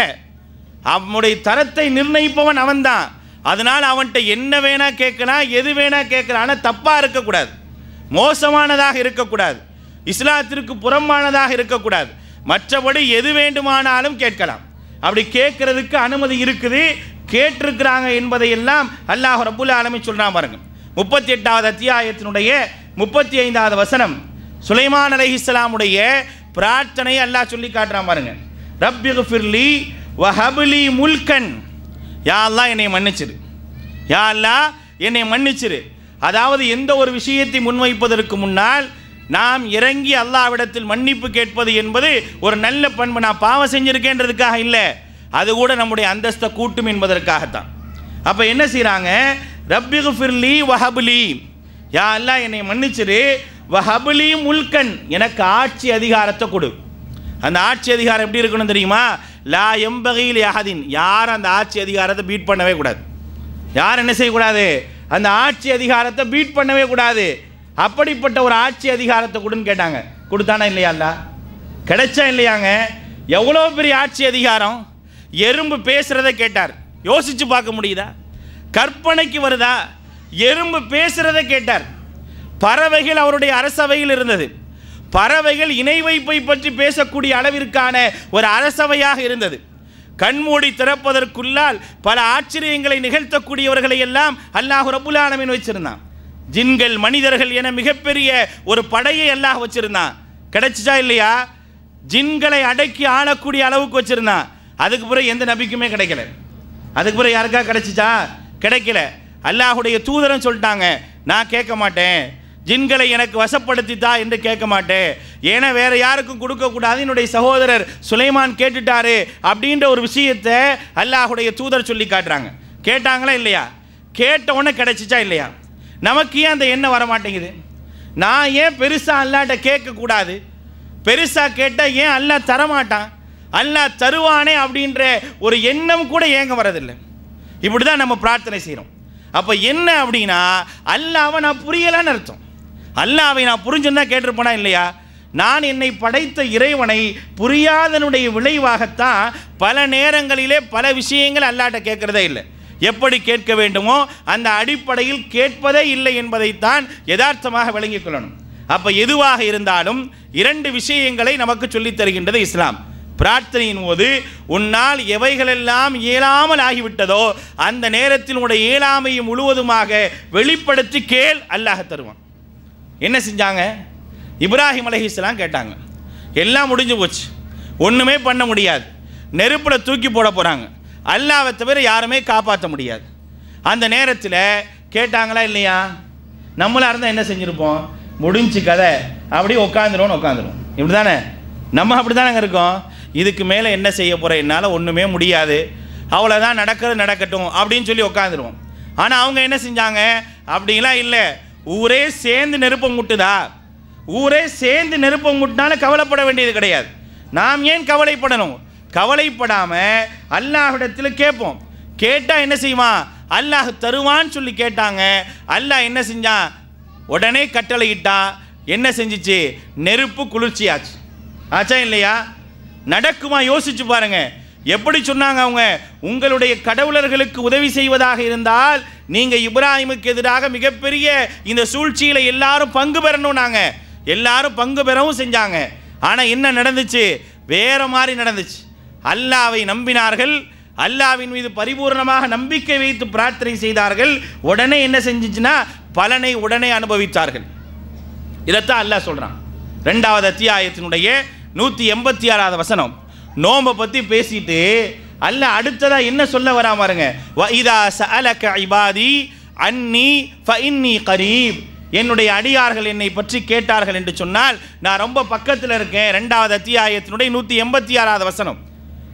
அவனுடைய தரத்தை நிர்ணயிப்பவன் அவன்தான் அதனால் அவன்கிட்ட என்ன வேணா கேட்கலாம் எது வேணா கேட்கலாம் ஆனால் தப்பாக இருக்கக்கூடாது மோசமானதாக இருக்கக்கூடாது இஸ்லாத்திற்கு புறம்பானதாக இருக்கக்கூடாது மற்றபடி எது வேண்டுமானாலும் கேட்கலாம் அப்படி கேட்கறதுக்கு அனுமதி இருக்குது கேட்டிருக்கிறாங்க என்பதையெல்லாம் அல்லாஹ் ரபுல் ஆலமி சொல்றான் பாருங்க முப்பத்தி எட்டாவது அத்தியாயத்தினுடைய முப்பத்தி ஐந்தாவது வசனம் சுலைமான் அலைஹிஸ்ஸலாமுடைய பிரார்த்தனை அல்லாஹ் சொல்லி காட்டுறான் பாருங்க ரப்பிகு ஃபிர்லி வஹபுலி முல்கன் யா அல்லாஹ் என்னை மன்னிச்சிரு யா அல்லாஹ் என்னை மன்னிச்சிரு அதாவது எந்த ஒரு விஷயத்தை முன்வைப்பதற்கு முன்னால் நாம் இறங்கி அல்லாவிடத்தில் மன்னிப்பு கேட்பது என்பது ஒரு நல்ல பண்பு நான் பாவம் செஞ்சிருக்கேன்றதுக்காக இல்லை அது கூட நம்முடைய அந்தஸ்தை கூட்டும் என்பதற்காகத்தான் அப்போ என்ன செய்கிறாங்க ரப்பிகு ஃபிர்லி வஹபுலி யா அல்லாஹ் என்னை மன்னிச்சிரு வஹபுலி முல்கன் எனக்கு ஆட்சி அதிகாரத்தை கொடு அந்த ஆட்சி அதிகாரம் எப்படி இருக்கணும் தெரியுமா லா எம்பகையில் யாதின் யாரும் அந்த ஆட்சி அதிகாரத்தை பீட் பண்ணவே கூடாது யார் என்ன செய்யக்கூடாது அந்த ஆட்சி அதிகாரத்தை பீட் பண்ணவே கூடாது அப்படிப்பட்ட ஒரு ஆட்சி அதிகாரத்தை கொடுன்னு கேட்டாங்க கொடுத்தானா இல்லையாண்டா கிடைச்சா இல்லையாங்க எவ்வளோ பெரிய ஆட்சி அதிகாரம் எறும்பு பேசுகிறத கேட்டார் யோசிச்சு பார்க்க முடியுதா கற்பனைக்கு வருதா எறும்பு பேசுகிறத கேட்டார் பறவைகள் அவருடைய அரசவையில் இருந்தது பறவைகள் இணை வைப்பை பற்றி பேசக்கூடிய அளவிற்கான ஒரு அரசவையாக இருந்தது கண்மூடி திறப்பதற்குள்ளால் பல ஆச்சரியங்களை நிகழ்த்தக்கூடியவர்களை எல்லாம் அல்லாஹ் ரபுல் ஆலமீன் வச்சிருந்தான் ஜின்கள் மனிதர்கள் என மிகப்பெரிய ஒரு படையை அல்லாஹ் வச்சிருந்தான் கிடைச்சிச்சா இல்லையா ஜின்களை அடக்கி ஆளக்கூடிய அளவுக்கு வச்சிருந்தான் அதுக்கு பிறகு எந்த நபிக்குமே கிடைக்கல அதுக்கு பிறகு யாருக்கா கிடைச்சிச்சா கிடைக்கல அல்லாஹுடைய தூதரன் சொல்லிட்டாங்க நான் கேட்க மாட்டேன் ஜின்களை எனக்கு வசப்படுத்தித்தா என்று கேட்க மாட்டேன் ஏன்னா வேற யாருக்கும் கொடுக்கக்கூடாது என்னுடைய சகோதரர் சுலைமான் கேட்டுட்டாரு அப்படின்ற ஒரு விஷயத்தை அல்லாஹுடைய தூதர் சொல்லி காட்டுறாங்க கேட்டாங்களா இல்லையா கேட்ட உடனே கிடைச்சிச்சா இல்லையா நமக்கு ஏன் அந்த எண்ணம் வர மாட்டேங்குது நான் ஏன் பெருசாக அல்லாட்ட கேட்கக்கூடாது பெருசாக கேட்டால் ஏன் அல்லாஹ் தரமாட்டான் அல்லாஹ் தருவானே அப்படின்ற ஒரு எண்ணம் கூட ஏங்க வரதில்லை இப்படி தான் நம்ம பிரார்த்தனை செய்கிறோம் அப்போ என்ன அப்படின்னா அல்லாவை நான் புரியலான்னு அர்த்தம் அல்லாவை நான் புரிஞ்சுருந்தா கேட்டிருப்பேனா இல்லையா நான் என்னை படைத்த இறைவனை புரியாதனுடைய விளைவாகத்தான் பல நேரங்களிலே பல விஷயங்கள் அல்லாட்ட கேட்குறதே இல்லை எப்படி கேட்க வேண்டுமோ அந்த அடிப்படையில் கேட்பதே இல்லை என்பதைத்தான் யதார்த்தமாக விளங்கிக் கொள்ளணும் அப்போ எதுவாக இருந்தாலும் இரண்டு விஷயங்களை நமக்கு சொல்லித் தருகின்றது இஸ்லாம் பிரார்த்தனையின் போது உன்னால் எவைகளெல்லாம் இயலாமல் ஆகிவிட்டதோ அந்த நேரத்தில் உன்னுடைய இயலாமையை முழுவதுமாக வெளிப்படுத்தி கேள் அல்லாஹ் தருவான் என்ன செஞ்சாங்க இப்ராஹிம் அலைஹிஸ்ஸலாம் கேட்டாங்க எல்லாம் முடிஞ்சு போச்சு ஒன்றுமே பண்ண முடியாது நெருப்பில் தூக்கி போட போகிறாங்க அல்லாவை தவிர யாருமே காப்பாற்ற முடியாது அந்த நேரத்தில் கேட்டாங்களா இல்லையா நம்மளாக இருந்தால் என்ன செஞ்சுருப்போம் முடிஞ்சு கதை அப்படியே உட்காந்துருவோன்னு உட்காந்துருவோம் இப்படி தானே நம்ம அப்படி தானே இருக்கோம் இதுக்கு மேலே என்ன செய்ய போகிற என்னால் ஒன்றுமே முடியாது அவ்வளோதான் நடக்கிறது நடக்கட்டும் அப்படின்னு சொல்லி உட்காந்துருவோம் ஆனால் அவங்க என்ன செஞ்சாங்க அப்படிலாம் இல்லை ஊரே சேர்ந்து நெருப்பம் முட்டுதா ஊரே சேர்ந்து நெருப்பம் முட்டினாலும் கவலைப்பட வேண்டியது கிடையாது நாம் ஏன் கவலைப்படணும் கவலைப்படாமல் அல்லாஹ்விடத்தில் கேட்போம் கேட்டால் என்ன செய்வான் அல்லாஹ் தருவான்னு சொல்லி கேட்டாங்க அல்லாஹ் என்ன செஞ்சான் உடனே கட்டளையிட்டான் என்ன செஞ்சிச்சு நெருப்பு குளிர்ச்சியாச்சு ஆச்சா இல்லையா நடக்குமா யோசிச்சு பாருங்க எப்படி சொன்னாங்க அவங்க உங்களுடைய கடவுளர்களுக்கு உதவி செய்வதாக இருந்தால் நீங்க இப்ராஹிமுக்கு எதிராக மிகப்பெரிய இந்த சூழ்ச்சியில எல்லாரும் பங்கு பெறணும் நாங்க எல்லாரும் பங்கு பெறவும் செஞ்சாங்க ஆனா என்ன நடந்துச்சு வேற மாதிரி நடந்துச்சு அல்லாவை நம்பினார்கள் அல்லாவின் மீது பரிபூர்ணமாக நம்பிக்கை வைத்து பிரார்த்தனை செய்தார்கள் உடனே என்ன செஞ்சுச்சுன்னா பலனை உடனே அனுபவித்தார்கள் இதைத்தான் அல்லாஹ் சொல்கிறான் ரெண்டாவது அத்தியாயத்தினுடைய நூற்றி எண்பத்தி ஆறாவது வசனம் நோம்பை பற்றி பேசிட்டு அல்லாஹ் அடுத்ததா என்ன சொல்ல வரா பாருங்க வ இதா சஅலக இபாதி அன்னி ஃப இன்னி கரீப் என்னுடைய அடியார்கள் என்னை பற்றி கேட்டார்கள் என்று சொன்னால் நான் ரொம்ப பக்கத்தில் இருக்கேன் ரெண்டாவது அத்தியாயத்தினுடைய நூற்றி எண்பத்தி ஆறாவது வசனம்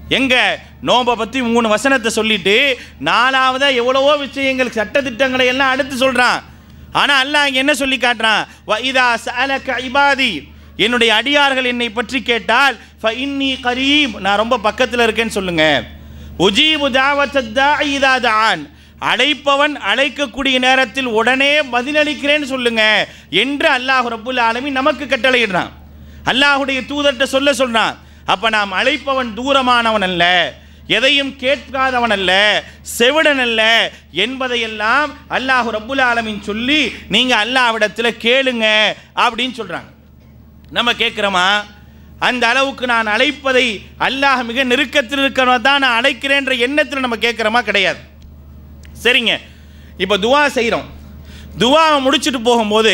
எங்க நோம்பை பற்றி மூணு வசனத்தை சொல்லிட்டு நாலாவதா எவ்வளவோ விஷயங்கள் சட்டத்திட்டங்களை எல்லாம் அடுத்து சொல்கிறான் ஆனால் அல்லாஹ் இங்கே என்ன சொல்லி காட்டுறான் வைதா சஅலக இபாதி என்னுடைய அடியார்கள் என்னை பற்றி கேட்டால் ஃப இன்னி கரீப் நான் ரொம்ப பக்கத்தில் இருக்கேன்னு சொல்லுங்க உஜீபு தாவத்தா இதா தான் அழைப்பவன் அழைக்கக்கூடிய நேரத்தில் உடனே பதிலளிக்கிறேன்னு சொல்லுங்க என்று அல்லாஹ் ரப்புல் ஆலமீன் நமக்கு கட்டளையிடுறான் அல்லாஹுடைய தூதர்கிட்ட சொல்ல சொல்றான் அப்ப நாம் அழைப்பவன் தூரமானவன் அல்ல எதையும் கேட்காதவன் அல்ல செவிடன் அல்ல என்பதையெல்லாம் அல்லாஹ் ரப்புல் ஆலமீன் சொல்லி நீங்க அல்லாஹ்விடத்தில் கேளுங்க அப்படின்னு சொல்றாங்க நம்ம கேட்குறோமா அந்த அளவுக்கு நான் அழைப்பதை அல்லாஹ் மிக நெருக்கத்தில் இருக்கிறவன் தான் நான் அழைக்கிறேன்ற எண்ணத்தில் நம்ம கேட்குறோமா கிடையாது சரிங்க இப்போ துவா செய்கிறோம் துவாவை முடிச்சுட்டு போகும்போது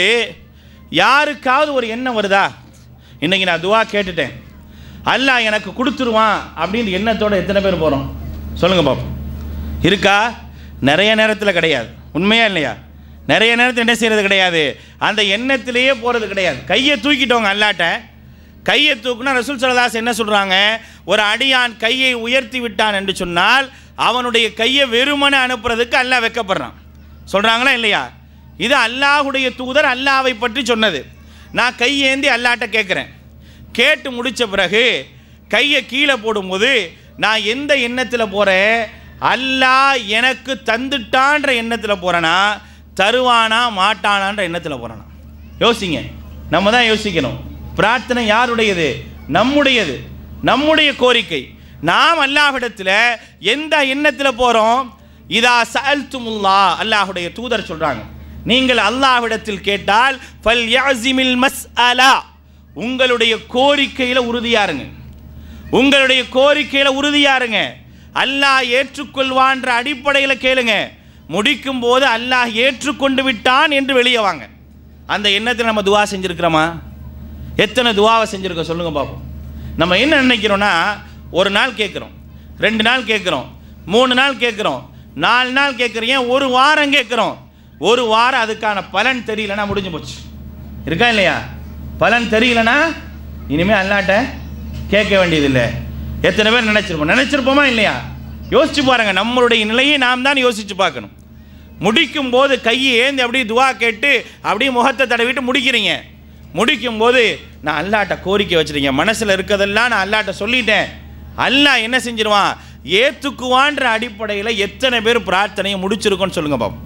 யாருக்காவது ஒரு எண்ணம் வருதா இன்னைக்கு நான் துவா கேட்டுட்டேன் அல்லாஹ் எனக்கு கொடுத்துருவான் அப்படின்னு எண்ணத்தோட எத்தனை பேர் போகிறோம் சொல்லுங்க பாப்போம் இருக்கா நிறைய நேரத்தில் கிடையாது உண்மையா இல்லையா நிறைய நேரத்தில் என்ன செய்கிறது கிடையாது அந்த எண்ணத்திலேயே போகிறது கிடையாது கையை தூக்கிட்டவங்க அல்லாட்ட கையை தூக்குனா ரசூல் சலதாஸ் என்ன சொல்கிறாங்க ஒரு அடியான் கையை உயர்த்தி விட்டான் என்று சொன்னால் அவனுடைய கையை வெறுமனே அனுப்புறதுக்கு அல்லாஹ் வெக்கப்படுறான் சொல்கிறாங்களா இல்லையா இது அல்லாஹுடைய தூதர் அல்லாவை பற்றி சொன்னது நான் கையேந்தி அல்லாட்ட கேட்குறேன் கேட்டு முடித்த பிறகு கையை கீழே போடும்போது நான் எந்த எண்ணத்தில் போகிறேன் அல்லாஹ் எனக்கு தந்துட்டான்ற எண்ணத்தில் போகிறேனா தருவானா மாட்டானான்ற எண்ணத்தில் போகிறேனா யோசிங்க நம்ம தான் யோசிக்கணும் பிரார்த்தனை யாருடையது நம்முடையது நம்முடைய கோரிக்கை நாம் அல்லாஹ்விடத்தில் எந்த எண்ணத்தில் போகிறோம் இதா சஅல்துமுல்லா அல்லாஹுடைய தூதர் சொல்கிறாங்க நீங்கள் அல்லாஹ்விடத்தில் கேட்டால் ஃபல் யாசிமில் மஸ் அலா உங்களுடைய கோரிக்கையில் உறுதியாருங்க உங்களுடைய கோரிக்கையில் உறுதியாருங்க அல்லாஹ் ஏற்றுக்கொள்வான்ற அடிப்படையில் கேளுங்க முடிக்கும் போது அல்லாஹ் ஏற்றுக்கொண்டு விட்டான் என்று வெளியே வாங்க அந்த எண்ணத்தில் நம்ம துவா செஞ்சுருக்கிறோமா எத்தனை துவாவை செஞ்சுருக்கோம் சொல்லுங்க பார்ப்போம் நம்ம என்ன நினைக்கிறோன்னா ஒரு நாள் கேட்குறோம் ரெண்டு நாள் கேட்குறோம் மூணு நாள் கேட்குறோம் நாலு நாள் கேட்குறோம் ஏன் ஒரு வாரம் கேட்குறோம் ஒரு வாரம் அதுக்கான பலன் தெரியலனா முடிஞ்சு போச்சு இருக்கா இல்லையா பலன் தெரியலனா இனிமேல் அல்லாட்ட கேட்க வேண்டியதில்லை எத்தனை பேர் நினச்சிருப்போம் நினச்சிருப்போமா இல்லையா யோசிச்சு பாருங்க நம்மளுடைய நிலையை நாம் தான் யோசிச்சு பார்க்கணும் முடிக்கும் போது கையை ஏந்தி அப்படியே துவா கேட்டு அப்படியே முகத்தை தடவிட்டு முடிக்கிறீங்க முடிக்கும் போது நான் அல்லாட்ட கோரிக்கை வச்சிருக்கேன் மனசில் இருக்கிறதெல்லாம் நான் அல்லாட்ட சொல்லிட்டேன் அல்லாஹ் என்ன செஞ்சிருவான் ஏற்றுக்குவான்ற அடிப்படையில் எத்தனை பேர் பிரார்த்தனையை முடிச்சிருக்கோன்னு சொல்லுங்க பாப்போம்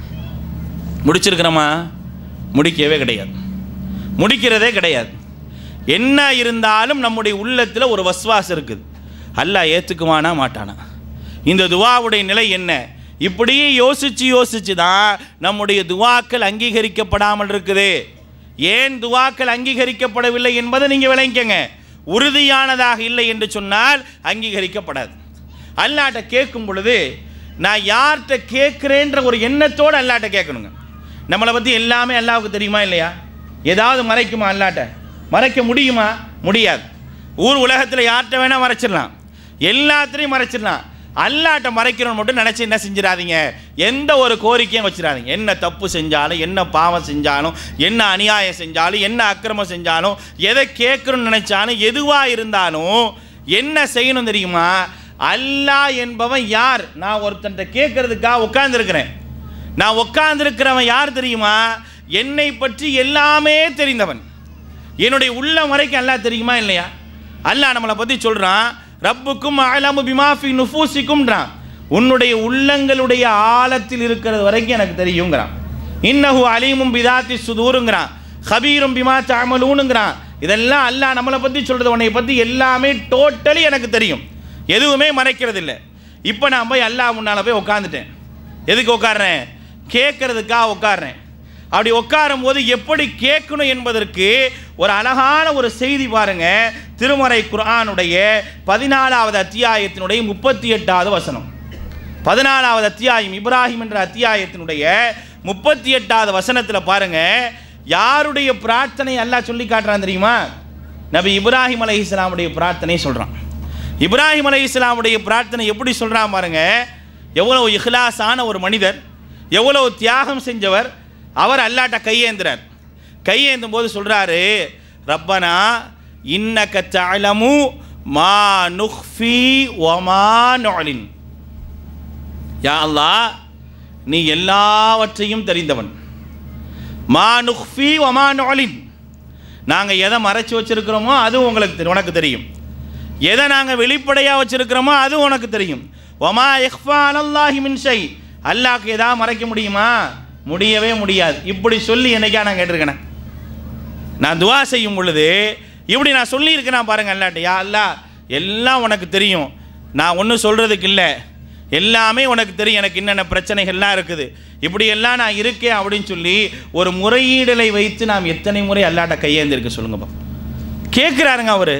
முடிச்சிருக்கிறோமா முடிக்கவே கிடையாது முடிக்கிறதே கிடையாது என்ன இருந்தாலும் நம்முடைய உள்ளத்தில் ஒரு வஸ்வாஸ் இருக்குது அல்லாஹ் ஏற்றுக்குவானா மாட்டானா இந்த துவாவுடைய நிலை என்ன இப்படியே யோசித்து யோசித்து தான் நம்முடைய துவாக்கள் அங்கீகரிக்கப்படாமல் இருக்குது ஏன் துவாக்கள் அங்கீகரிக்கப்படவில்லை என்பதை நீங்கள் விளங்கிக்கங்க உறுதியானதாக இல்லை என்று சொன்னால் அங்கீகரிக்கப்படாது அல்லாட்ட கேட்கும் பொழுது நான் யார்கிட்ட கேட்குறேன்ற ஒரு எண்ணத்தோடு அல்லாட்ட கேட்கணுங்க நம்மளை பற்றி எல்லாமே அல்லாவுக்கு தெரியுமா இல்லையா ஏதாவது மறைக்குமா அல்லாட்ட மறைக்க முடியுமா முடியாது ஊர் உலகத்தில் யார்கிட்ட வேணால் மறைச்சிடலாம் எல்லாத்திலையும் மறைச்சிடலாம் அல்லாட்ட மறைக்கிறோன்னு மட்டும் நினச்சி என்ன செஞ்சிடாதீங்க எந்த ஒரு கோரிக்கையும் வச்சிடாதீங்க என்ன தப்பு செஞ்சாலும் என்ன பாவம் செஞ்சாலும் என்ன அநியாயம் செஞ்சாலும் என்ன அக்கிரமம் செஞ்சாலும் எதை கேட்கணும்னு நினைச்சாலும் எதுவாக இருந்தாலும் என்ன செய்யணும் தெரியுமா அல்லாஹ் என்பவன் யார் நான் ஒருத்தன்ட்ட கேட்கறதுக்காக உட்கார்ந்துருக்கிறேன் நான் உட்கார்ந்துருக்கிறவன் யார் தெரியுமா என்னை பற்றி எல்லாமே தெரிந்தவன் என்னுடைய உள்ளம் வரைக்கும் அல்லாஹ் தெரியுமா இல்லையா அல்லாஹ் நம்மளை பற்றி சொல்கிறான் ரப்புக்கும் அலமு பிமாஃபி நுஃபூசிக்கும்ன்றான் உன்னுடைய உள்ளங்களுடைய ஆழத்தில் இருக்கிறது வரைக்கும் எனக்கு தெரியுங்கிறான் இன்னஹு அலீமும் பிதாத்தி சுதூருங்கிறான் ஹபீரும் பிமா தாமலூனுங்கிறான் இதெல்லாம் அல்லாஹ் நம்மளை பற்றி சொல்கிறது உன்னை பற்றி எல்லாமே டோட்டலி எனக்கு தெரியும் எதுவுமே மறைக்கிறது இல்லை இப்போ நான் போய் அல்லாஹ் முன்னால் போய் உட்காந்துட்டேன் எதுக்கு உட்காடுறேன் கேட்கறதுக்காக உட்காடுறேன் அப்படி உட்காரும் போது எப்படி கேட்கணும் என்பதற்கு ஒரு அழகான ஒரு செய்தி பாருங்க திருமறை குர்ஆனுடைய பதினாலாவது அத்தியாயத்தினுடைய முப்பத்தி எட்டாவது வசனம் பதினாலாவது அத்தியாயம் இப்ராஹிம் என்ற அத்தியாயத்தினுடைய முப்பத்தி எட்டாவது வசனத்தில் பாருங்க யாருடைய பிரார்த்தனை அல்லாஹ் சொல்லி காட்டுறான் தெரியுமா நபி இப்ராஹிம் அலை இஸ்லாமுடைய பிரார்த்தனை சொல்கிறான் இப்ராஹிம் அலை இஸ்லாமுடைய பிரார்த்தனை எப்படி சொல்கிறான் பாருங்க எவ்வளவு இஹ்லாஸான ஒரு மனிதர் எவ்வளவு தியாகம் செஞ்சவர் அவர் அல்லாட்ட கையேந்துறார் கையேந்தும் போது சொல்கிறாரு ரப்பனா இன்னக்க தலமு மா நுஹ்ஃபி ஒமா நொலின் யா அல்லாஹ் நீ எல்லாவற்றையும் தெரிந்தவன் மா நுஹ்ஃபி ஒமா நொலின் நாங்கள் எதை மறைச்சி வச்சிருக்கிறோமோ அது உங்களுக்கு தெரி- உனக்கு தெரியும் எதை நாங்கள் வெளிப்படையாக வச்சிருக்கிறோமோ அது உனக்கு தெரியும் ஒமா இஹ்ஃபா அலல்லாஹி மின் ஷை அல்லாஹ்க்கு எதாவது மறைக்க முடியுமா முடியவே முடியாது இப்படி சொல்லி என்னைக்கா நான் கேட்டிருக்கேனே நான் துவா செய்யும் பொழுது இப்படி நான் சொல்லியிருக்கிறேன் பாருங்க அல்லாட்ட யா அல்லா எல்லாம் உனக்கு தெரியும் நான் ஒன்றும் சொல்கிறதுக்கு இல்லை எல்லாமே உனக்கு தெரியும் எனக்கு என்னென்ன பிரச்சனைகள்லாம் இருக்குது இப்படி எல்லாம் நான் இருக்கேன் அப்படின்னு சொல்லி ஒரு முறையீடலை வைத்து நாம் எத்தனை முறை அல்லாட்ட கையேந்திருக்க சொல்லுங்கப்பா கேட்குறாருங்க அவர்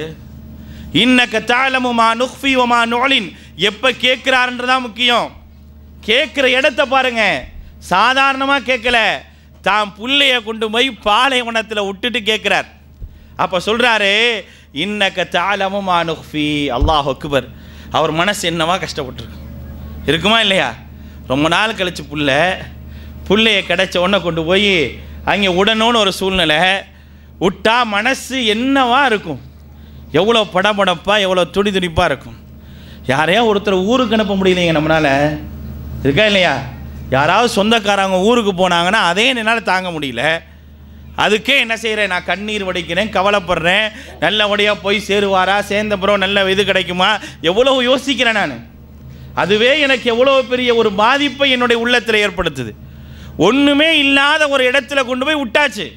இன்னக்க தாளமுமா நுஃபி ஒமா நோலின் எப்போ கேட்குறாருன்றதான் முக்கியம் கேட்குற இடத்த பாருங்க சாதாரணமாக கேட்கல தாம் புள்ளைய கொண்டு போய் பாலைவனத்தில் விட்டுட்டு கேட்குறார் அப்போ சொல்கிறாரு இன்னக்க தாளமுமா நுஃபி அல்லாஹ் அக்பர் அவர் மனசு என்னவா கஷ்டப்பட்டுருக்கு இருக்குமா இல்லையா ரொம்ப நாள் கழிச்சு புள்ள புள்ளைய கிடைச்ச உடனே கொண்டு போய் அங்கே உடனோன்னு ஒரு சூழ்நிலை விட்டா மனசு என்னவா இருக்கும் எவ்வளோ படபடப்பாக எவ்வளோ துடி துடிப்பாக இருக்கும் யாரையா ஒருத்தர் ஊருக்கு அனுப்ப முடியலைங்க நம்மளால் இருக்கா இல்லையா யாராவது சொந்தக்காரங்க ஊருக்கு போனாங்கன்னா அதே என்னால் தாங்க முடியல அதுக்கே என்ன செய்கிறேன் நான் கண்ணீர் வடிக்கிறேன் கவலைப்படுறேன் நல்லபடியாக போய் சேருவாரா சேர்ந்த பிறகு நல்ல இது கிடைக்குமா எவ்வளோ யோசிக்கிறேன் நான் அதுவே எனக்கு எவ்வளோ பெரிய ஒரு பாதிப்பை என்னுடைய உள்ளத்தில் ஏற்படுத்துது ஒன்றுமே இல்லாத ஒரு இடத்துல கொண்டு போய் விட்டாச்சு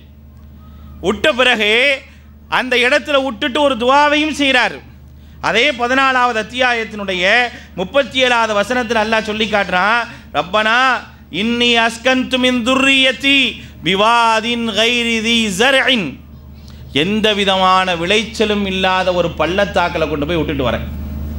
விட்ட பிறகு அந்த இடத்துல விட்டுட்டு ஒரு துவாவையும் செய்கிறார் அதே பதினாலாவது அத்தியாயத்தினுடைய முப்பத்தி ஏழாவது வசனத்தில் அல்லாஹ் சொல்லி காட்டுறான் ரப்பனா இன்னி அஸ்கந்து மின் துர்ரியத்தி விவாதின் கைரிதி ஜர்இன் எந்த விதமான விளைச்சலும் இல்லாத ஒரு பள்ளத்தாக்கில் கொண்டு போய் விட்டுட்டு வரேன்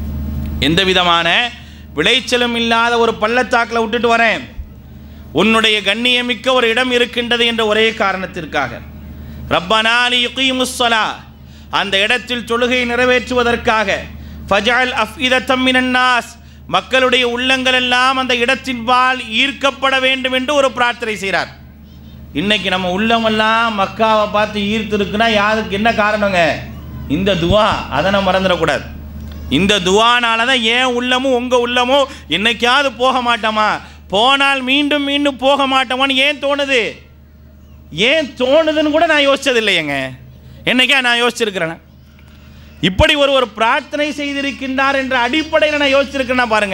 எந்த விதமான விளைச்சலும் இல்லாத ஒரு பள்ளத்தாக்கில் விட்டுட்டு வரேன் உன்னுடைய கண்ணியமிக்க ஒரு இடம் இருக்கின்றது என்ற ஒரே காரணத்திற்காக ரப்பனாலி யுகீமுஸ்ஸலா அந்த இடத்தில் தொழுகை நிறைவேற்றுவதற்காக ஃபஜால் அஃஇதத்தம் மினன் நாஸ் மக்களுடைய உள்ளங்கள் எல்லாம் அந்த இடத்தின்பால் ஈர்க்கப்பட வேண்டும் என்று ஒரு பிரார்த்தனை செய்கிறார் இன்னைக்கு நம்ம உள்ளமெல்லாம் மக்காவை பார்த்து ஈர்த்து இருக்குன்னா யாருக்கு என்ன காரணங்க இந்த துவா அதை நம்ம மறந்துடக்கூடாது இந்த துவானால தான் ஏன் உள்ளமும் உங்கள் உள்ளமும் என்னைக்காவது போக மாட்டோமா போனால் மீண்டும் மீண்டும் போக மாட்டோமான்னு ஏன் தோணுது ஏன் தோணுதுன்னு கூட நான் யோசிச்சது இல்லையேங்க என்னைக்கா நான் யோசிச்சிருக்கிறேன் இப்படி ஒரு ஒரு பிரார்த்தனை செய்திருக்கின்றார் என்ற அடிப்படையில் நான் யோசிச்சிருக்கேன்னா பாருங்க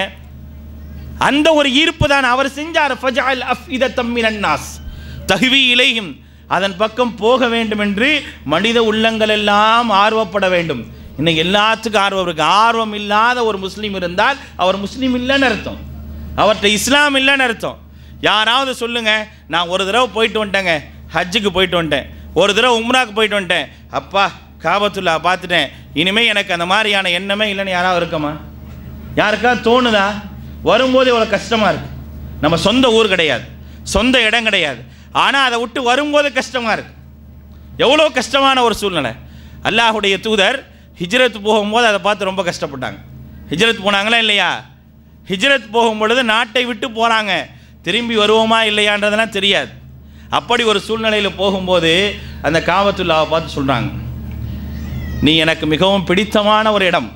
அந்த ஒரு ஈர்ப்பு தான் அவர் செஞ்சார் ஃபஜால் அஃப் இத தம்மின் நாஸ் தகுவி இலையும் அதன் பக்கம் போக வேண்டும் என்று மனித உள்ளங்கள் எல்லாம் ஆர்வப்பட வேண்டும் இன்னைக்கு எல்லாத்துக்கும் ஆர்வம் இருக்கு ஆர்வம் இல்லாத ஒரு முஸ்லீம் இருந்தால் அவர் முஸ்லீம் இல்லைன்னு அர்த்தம் அவர்கிட்ட இஸ்லாம் இல்லைன்னு அர்த்தம் யாராவது சொல்லுங்க நான் ஒரு தடவை போயிட்டு வந்துட்டேங்க ஹஜ்ஜுக்கு போயிட்டு வந்துட்டேன் ஒரு தடவை உம்ராக்கு போயிட்டு வந்துட்டேன் அப்பா காபத்துல்லா பார்த்துட்டேன் இனிமேல் எனக்கு அந்த மாதிரியான எண்ணமே இல்லைன்னு யாராவது இருக்கமா யாருக்கா தோணுதா வரும்போது எவ்வளோ கஷ்டமாக இருக்கு நம்ம சொந்த ஊர் கிடையாது சொந்த இடம் கிடையாது ஆனால் அதை விட்டு வரும்போது கஷ்டமாக இருக்கு எவ்வளோ கஷ்டமான ஒரு சூழ்நிலை அல்லாஹுடைய தூதர் ஹிஜ்ரத் போகும்போது அதை பார்த்து ரொம்ப கஷ்டப்பட்டாங்க ஹிஜ்ரத் போனாங்களா இல்லையா ஹிஜ்ரத் போகும் பொழுது நாட்டை விட்டு போகிறாங்க திரும்பி வருவோமா இல்லையான்றதெல்லாம் தெரியாது அப்படி ஒரு சூழ்நிலையில் போகும்போது அந்த காவத்துல்லாவை பார்த்து சொல்கிறாங்க நீ எனக்கு மிகவும் பிடித்தமான ஒரு இடம்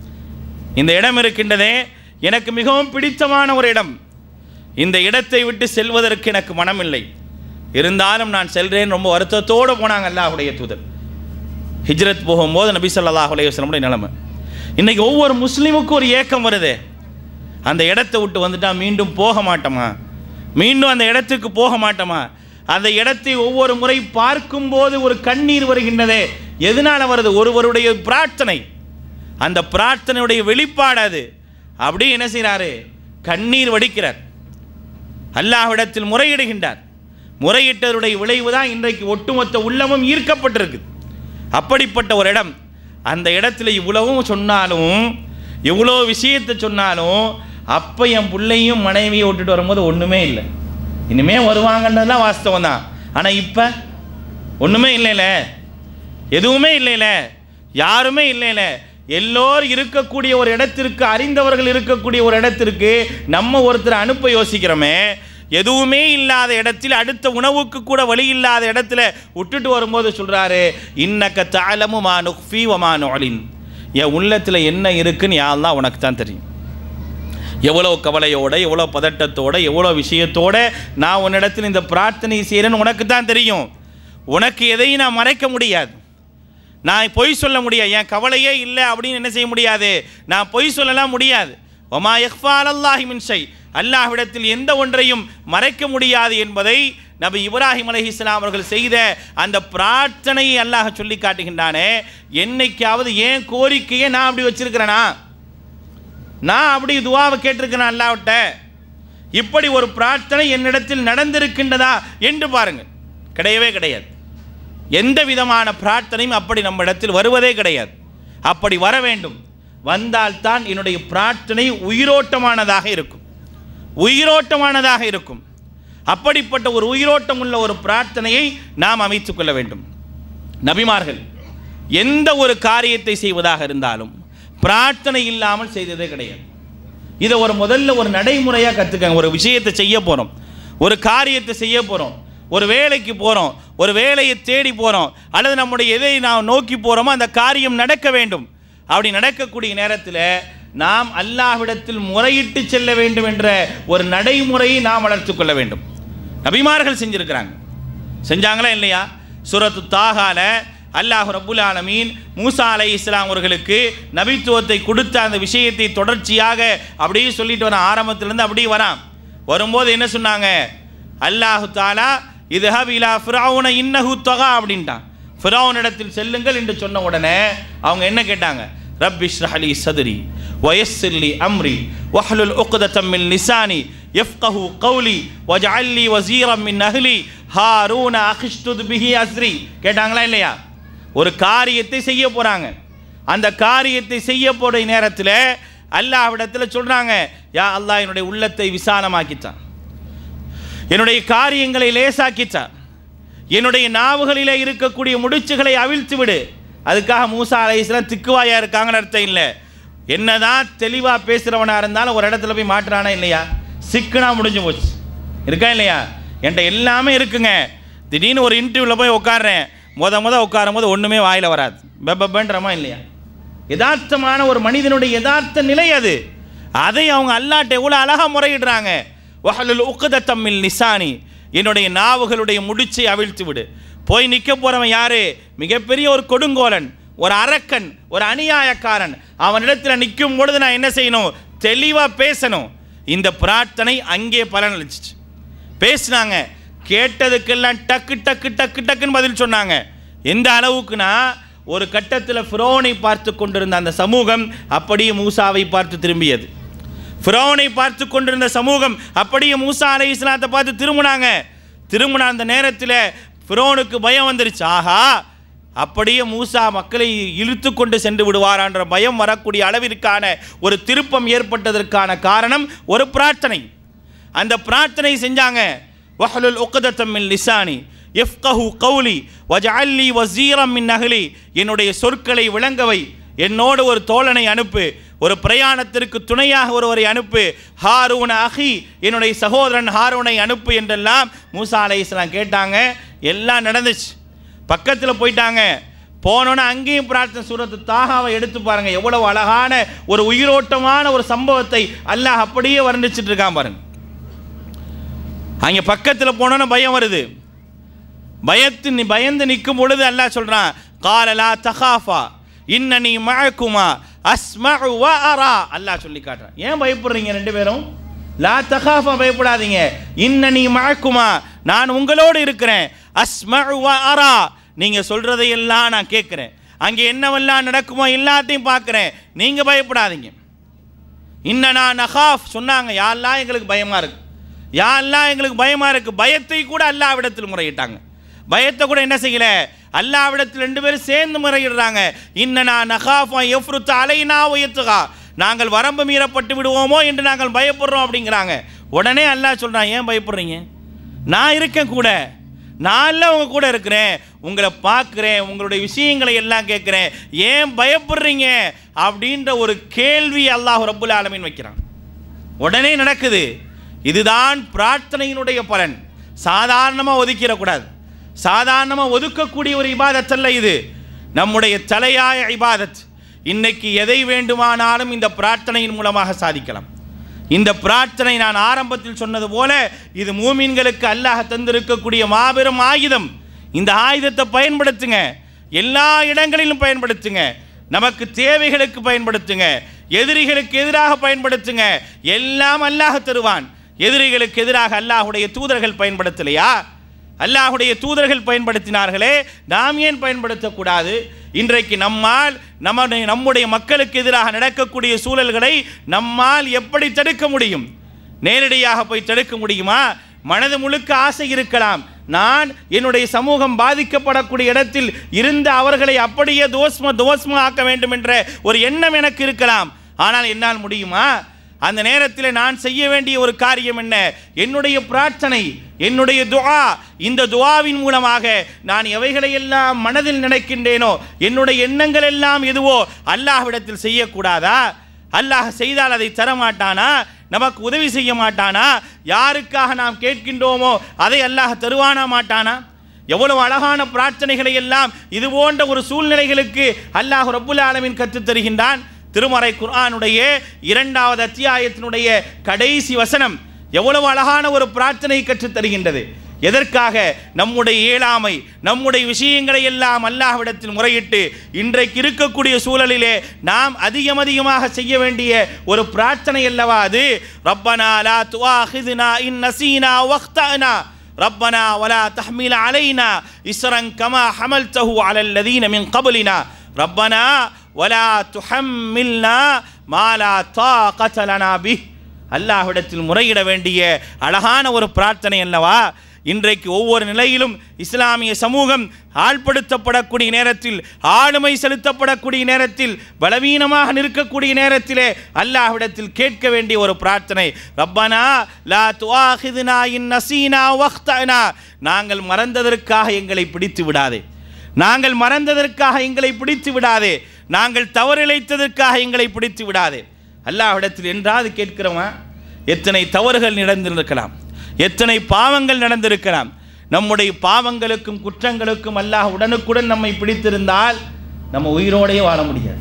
இந்த இடம் இருக்கின்றதே எனக்கு மிகவும் பிடித்தமான ஒரு இடம் இந்த இடத்தை விட்டு செல்வதற்கு எனக்கு மனமில்லை இருந்தாலும் நான் செல்றேன் ரொம்ப வருத்தத்தோடு போனாங்க அல்லாஹுடைய தூதர் ஹிஜ்ரத் போகும்போது நபி ஸல்லல்லாஹு அலைஹி வஸல்லமுடைய நிலைமை இன்னைக்கு ஒவ்வொரு முஸ்லீமுக்கும் ஒரு ஏக்கம் வருது அந்த இடத்தை விட்டு வந்துட்டா மீண்டும் போக மாட்டோமா மீண்டும் அந்த இடத்துக்கு போக மாட்டோமா அந்த இடத்தை ஒவ்வொரு முறை பார்க்கும்போது ஒரு கண்ணீர் வருகின்றதே எதனால வருது ஒருவருடைய பிரார்த்தனை அந்த பிரார்த்தனையுடைய வெளிப்பாடு அது அப்படியே என்ன செய்கிறாரு கண்ணீர் வடிக்கிறார் அல்லாஹ்விடத்தில் முறையிடுகின்றார் முறையிட்டதனுடைய விளைவு தான் இன்றைக்கு ஒட்டுமொத்த உள்ளமும் ஈர்க்கப்பட்டிருக்கு அப்படிப்பட்ட ஒரு இடம் அந்த இடத்துல இவ்வளவும் சொன்னாலும் இவ்வளோ விஷயத்தை சொன்னாலும் அப்போ என் பிள்ளையும் மனைவியை விட்டுட்டு வரும்போது ஒன்றுமே இல்லை இனிமே வருவாங்கன்றதுலாம் வாஸ்தவம் தான் ஆனால் இப்போ ஒன்றுமே இல்லைல்ல எதுவுமே இல்லைல்ல யாருமே இல்லைல்ல எல்லோரும் இருக்கக்கூடிய ஒரு இடத்திற்கு அறிந்தவர்கள் இருக்கக்கூடிய ஒரு இடத்திற்கு நம்ம ஒருத்தர் அனுப்ப யோசிக்கிறோமே எதுவுமே இல்லாத இடத்தில் அடுத்த உணவுக்கு கூட வழி இல்லாத இடத்துல விட்டுட்டு வரும்போது சொல்றாரு இன்னக்க தாளமு மா நுஃபி வமா நுஅலின் என் உள்ளத்தில் என்ன இருக்குன்னு யாரெல்லாம் உனக்கு தான் தெரியும் எவ்வளோ கவலையோட எவ்வளோ பதட்டத்தோட எவ்வளோ விஷயத்தோட நான் உன்னிடத்தில் இந்த பிரார்த்தனை செய்கிறேன்னு உனக்கு தான் தெரியும் உனக்கு எதையும் நான் மறைக்க முடியாது நான் பொய் சொல்ல முடியாது என் கவலையே இல்லை அப்படின்னு என்ன செய்ய முடியாது நான் பொய் சொல்லலாம் முடியாது ஒமா எஃபால் அல்லாஹி மின்ஷை அல்லாஹ்விடத்தில் எந்த ஒன்றையும் மறைக்க முடியாது என்பதை நபி இப்ராஹிம் அலஹி இஸ்லாம் அவர்கள் செய்த அந்த பிரார்த்தனையை அல்லாஹ் சொல்லி காட்டுகின்றானே என்னைக்காவது ஏன் கோரிக்கையை நான் அப்படி வச்சிருக்கிறேனா நான் அப்படி துவாவை கேட்டிருக்கிறேன் அல்லாவிட்ட இப்படி ஒரு பிரார்த்தனை என்னிடத்தில் நடந்திருக்கின்றதா என்று பாருங்கள் கிடையவே கிடையாது எந்த விதமான பிரார்த்தனையும் அப்படி நம்ம இடத்தில் வருவதே கிடையாது அப்படி வர வேண்டும் வந்தால்தான் என்னுடைய பிரார்த்தனை உயிரோட்டமானதாக இருக்கும் உயிரோட்டமானதாக இருக்கும் அப்படிப்பட்ட ஒரு உயிரோட்டம் உள்ள ஒரு பிரார்த்தனையை நாம் அமைத்துக் கொள்ள வேண்டும் நபிமார்கள் எந்த ஒரு காரியத்தை செய்வதாக இருந்தாலும் பிரார்த்தனை இல்லாமல் செய்ததே கிடையாது இதை ஒரு முதல்ல ஒரு நடைமுறையாக கற்றுக்கங்க ஒரு விஷயத்தை செய்ய போகிறோம் ஒரு காரியத்தை செய்ய போகிறோம் ஒரு வேலைக்கு போகிறோம் ஒரு வேலையை தேடி போகிறோம் அல்லது நம்முடைய எதை நாம் நோக்கி போகிறோமோ அந்த காரியம் நடக்க வேண்டும் அப்படி நடக்கக்கூடிய நேரத்தில் நாம் அல்லாஹ்விடத்தில் முறையிட்டு செல்ல வேண்டும் என்ற ஒரு நடைமுறையை நாம் வளர்த்து கொள்ள வேண்டும் நபிமார்கள் செஞ்சுருக்கிறாங்க செஞ்சாங்களா இல்லையா சூரத்து தாகால அல்லாஹ் ரப்புல் ஆலமீன் மூசா அலை இஸ்லாம் அவர்களுக்கு நபித்துவத்தை கொடுத்த அந்த விஷயத்தை தொடர்ச்சியாக அப்படியே சொல்லிட்டு வரான் ஆரம்பத்திலேருந்து அப்படியே வரான் வரும்போது என்ன சொன்னாங்க அல்லாஹு தாலா இது ஹவிலா ஃபிரௌன இன்னஹு தொகா அப்படின்ட்டான் ஃபிரௌன் இடத்தில் செல்லுங்கள் என்று சொன்ன உடனே அவங்க என்ன கேட்டாங்க ரப் இஷ்ரஹலி சதுரி வயஸ்ஸில்லி அம்ரி வஹலுல் உக்தத்தம் மின் லிசானி யஃப்கஹு கௌலி வஜஅல்லி வஸீரம் மின் அஹ்லி ஹாரூன அகிஷ்துத் பிஹி அஸ்ரி கேட்டாங்களா இல்லையா ஒரு காரியத்தை செய்ய போகிறாங்க அந்த காரியத்தை செய்ய போகிற நேரத்தில் அல்லாஹ்விடத்தில் சொல்கிறாங்க யா அல்லாஹ் என்னுடைய உள்ளத்தை விசாலமாக்கித்தான் என்னுடைய காரியங்களை லேசாக்கித்தான் என்னுடைய நாவுகளில் இருக்கக்கூடிய முடிச்சுகளை அவிழ்த்து விடு அதுக்காக மூசா அலைஸ்லாம் திக்குவாயா இருக்காங்கன்னு அர்த்தம் இல்லை என்னதான் தெளிவாக பேசுகிறவனாக இருந்தாலும் ஒரு இடத்துல போய் மாட்டுறானா இல்லையா சிக்குனா முடிஞ்சு போச்சு இருக்கா இல்லையா என்கிட்ட எல்லாமே இருக்குங்க திடீர்னு ஒரு இன்டர்வியூவில் போய் உட்காடுறேன் முத முத உட்காரும் போது ஒன்றுமே வாயில் வராது பெப்பன்றமா இல்லையா யதார்த்தமான ஒரு மனிதனுடைய யதார்த்த நிலை அது அதை அவங்க அல்லாட்ட எவ்வளோ அழகாக முறையிடுறாங்க வஹலுல் உக்குத தம்மில் நிசானி என்னுடைய நாவுகளுடைய முடிச்சை அவிழ்த்து விடு போய் நிற்க போகிறவன் யாரு மிகப்பெரிய ஒரு கொடுங்கோலன் ஒரு அரக்கன் ஒரு அநியாயக்காரன் அவனிடத்தில் நிற்கும் பொழுது நான் என்ன செய்யணும் தெளிவாக பேசணும் இந்த பிரார்த்தனை அங்கே பலனளிச்சிச்சு பேசினாங்க கேட்டதுக்கெல்லாம் டக்கு டக்கு டக்கு டக்குன்னு பதில் சொன்னாங்க எந்த அளவுக்குனா ஒரு கட்டத்தில் ஃபிரோனை பார்த்து கொண்டிருந்த அந்த சமூகம் அப்படியே மூசாவை பார்த்து திரும்பியது ஃபிரோனை பார்த்து கொண்டிருந்த சமூகம் அப்படியே மூசா அலை இஸ்லாத்தை பார்த்து திரும்பினாங்க திரும்பின அந்த நேரத்தில் ஃபிரோனுக்கு பயம் வந்துருச்சு ஆஹா அப்படியே மூசா மக்களை இழுத்து கொண்டு சென்று விடுவாரான்ற பயம் வரக்கூடிய அளவிற்கான ஒரு திருப்பம் ஏற்பட்டதற்கான காரணம் ஒரு பிரார்த்தனை அந்த பிரார்த்தனை செஞ்சாங்க வஹலுல் உக்கதத்தம் மின் லிசானி எஃப்கஹு கௌலி வஜஅல்லி வசீரம் மின் நகலி என்னுடைய சொற்களை விளங்கவை என்னோடு ஒரு தோழனை அனுப்பு ஒரு பிரயாணத்திற்கு துணையாக ஒருவரை அனுப்பு ஹாரூன் அஹி என்னுடைய சகோதரன் ஹாரூனை அனுப்பு என்றெல்லாம் மூசா அலை இஸ்லாம் கேட்டாங்க எல்லாம் நடந்துச்சு பக்கத்தில் போயிட்டாங்க போனோன்னே அங்கேயும் பிரார்த்தனை சூரத்து தாகாவை எடுத்து பாருங்க எவ்வளவு அழகான ஒரு உயிரோட்டமான ஒரு சம்பவத்தை அல்லாஹ் அப்படியே வர்ணிச்சிட்டு இருக்கான் பாருங்க அங்கே பக்கத்தில் போனோன்னு பயம் வருது பயத்து நீ பயந்து நிற்கும் பொழுது அல்லாஹ் சொல்கிறான் காலலா தகாஃபா இன்னனி மழக்குமா அஸ்ம வ அரா அல்லாஹ் சொல்லி காட்டுறான் ஏன் பயப்படுறீங்க ரெண்டு பேரும் லா தகாஃபா பயப்படாதீங்க இன்னனி மழக்குமா நான் உங்களோடு இருக்கிறேன் அஸ்ம வ அரா நீங்கள் சொல்கிறதையெல்லாம் நான் கேட்குறேன் அங்கே என்னவெல்லாம் நடக்குமோ எல்லாத்தையும் பார்க்குறேன் நீங்கள் பயப்படாதீங்க இன்னனா நகாஃப் சொன்னாங்க யாரெல்லாம் எங்களுக்கு பயமாக இருக்கு யாரெல்லாம் எங்களுக்கு பயமாக இருக்குது பயத்தை கூட அல்லாவிடத்தில் முறையிட்டாங்க பயத்தை கூட என்ன செய்யல அல்லாவிடத்தில் ரெண்டு பேரும் சேர்ந்து முறையிடுறாங்க இன்னனா நகாஃபா எஃப்ருத்து அலைனா உயர்த்துகா நாங்கள் வரம்பு மீறப்பட்டு விடுவோமோ என்று நாங்கள் பயப்படுறோம் அப்படிங்கிறாங்க உடனே அல்லாஹ் சொல்கிறான் ஏன் பயப்படுறீங்க நான் இருக்கேன் கூட நான் உங்க கூட இருக்கிறேன் உங்களை பார்க்குறேன் உங்களுடைய விஷயங்களை எல்லாம் கேட்குறேன் ஏன் பயப்படுறீங்க அப்படின்ற ஒரு கேள்வி அல்லாஹ் ரப்புல் ஆலமீன் வைக்கிறான் உடனே நடக்குது இதுதான் பிரார்த்தனையினுடைய பலன் சாதாரணமாக ஒதுக்கிடக்கூடாது சாதாரணமாக ஒதுக்கக்கூடிய ஒரு இபாதத் அல்ல இது நம்முடைய தலையாய இபாதத் இன்னைக்கு எதை வேண்டுமானாலும் இந்த பிரார்த்தனையின் மூலமாக சாதிக்கலாம் இந்த பிரார்த்தனை நான் ஆரம்பத்தில் சொன்னது போல இது மூமின்களுக்கு அல்லாஹ் தந்திருக்கக்கூடிய மாபெரும் ஆயுதம் இந்த ஆயுதத்தை பயன்படுத்துங்க எல்லா இடங்களிலும் பயன்படுத்துங்க நமக்கு தேவைகளுக்கு பயன்படுத்துங்க எதிரிகளுக்கு எதிராக பயன்படுத்துங்க எல்லாம் அல்லாஹ் தருவான் எதிரிகளுக்கு எதிராக அல்லாஹுடைய தூதர்கள் பயன்படுத்தலையா அல்லாஹுடைய தூதர்கள் பயன்படுத்தினார்களே நாம் ஏன் பயன்படுத்தக்கூடாது இன்றைக்கு நம்மால் நம்முடைய நம்முடைய மக்களுக்கு எதிராக நடக்கக்கூடிய சூழல்களை நம்மால் எப்படி தடுக்க முடியும் நேரடியாக போய் தடுக்க முடியுமா மனது முழுக்க ஆசை இருக்கலாம் நான் என்னுடைய சமூகம் பாதிக்கப்படக்கூடிய இடத்தில் இருந்த அவர்களை அப்படியே தோஸ்ம தோஸ்ம ஆக்க வேண்டும் என்ற ஒரு எண்ணம் எனக்கு இருக்கலாம் ஆனால் என்னால் முடியுமா அந்த நேரத்தில் நான் செய்ய வேண்டிய ஒரு காரியம் என்ன என்னுடைய பிரார்த்தனை என்னுடைய துஆ இந்த துஆவின் மூலமாக நான் எவைகளையெல்லாம் மனதில் நினைக்கின்றேனோ என்னுடைய எண்ணங்கள் எல்லாம் எதுவோ அல்லாஹ்விடத்தில் செய்யக்கூடாதா அல்லாஹ் செய்தால் அதை தர மாட்டானா நமக்கு உதவி செய்ய மாட்டானா யாருக்காக நாம் கேட்கின்றோமோ அதை அல்லாஹ் தருவானா மாட்டானா எவ்வளவு அழகான பிரார்த்தனைகளை எல்லாம் இது போன்ற ஒரு சூழ்நிலைகளுக்கு அல்லாஹ் ரப்புல் ஆலமீன் கற்றுத் தருகின்றான் திருமறை குர்ஆனுடைய இரண்டாவது அத்தியாயத்தினுடைய கடைசி வசனம் எவ்வளவு அழகான ஒரு பிரார்த்தனை கற்றுத் தருகின்றது எதற்காக நம்முடைய இயலாமை நம்முடைய விஷயங்களை எல்லாம் அல்லாஹ்விடத்தில் முறையிட்டு இன்றைக்கு இருக்கக்கூடிய சூழலிலே நாம் அதிகம் அதிகமாக செய்ய வேண்டிய ஒரு பிரார்த்தனை அல்லவா அது ரப்பனா லா துஆஹிதுனா இன் நசீனா வக்தனா ربنا ولا تحمل علينا إسرا كما حملته على الذين من قبلنا ربنا ولا تحملنا ما لا طاقة لنا به அல்லாஹ்விடத்தில் முறையிட வேண்டிய அழகான ஒரு பிரார்த்தனை அல்லவா இன்றைக்கு ஒவ்வொரு நிலையிலும் இஸ்லாமிய சமூகம் ஆள்படுத்தப்படக்கூடிய நேரத்தில் ஆளுமை செலுத்தப்படக்கூடிய நேரத்தில் பலவீனமாக நிற்கக்கூடிய நேரத்திலே அல்லாஹ்விடத்தில் கேட்க வேண்டிய ஒரு பிரார்த்தனை ரப்பனா லா துஆஹிதுனா இன் நசீனா வக்தனா நாங்கள் மறந்ததற்காக எங்களை பிடித்து விடாதே நாங்கள் மறந்ததற்காக எங்களை பிடித்து விடாதே நாங்கள் தவறிழைத்ததற்காக எங்களை பிடித்து விடாதே அல்லாஹ்விடத்தில் என்றாவது கேட்கிறோமா எத்தனை தவறுகள் நடந்திருக்கலாம் எத்தனை பாவங்கள் நடந்திருக்கலாம் நம்முடைய பாவங்களுக்கும் குற்றங்களுக்கும் அல்லாஹ் உடனுக்குடன் நம்மை பிடித்திருந்தால் நம்ம உயிரோடையே வாழ முடியாது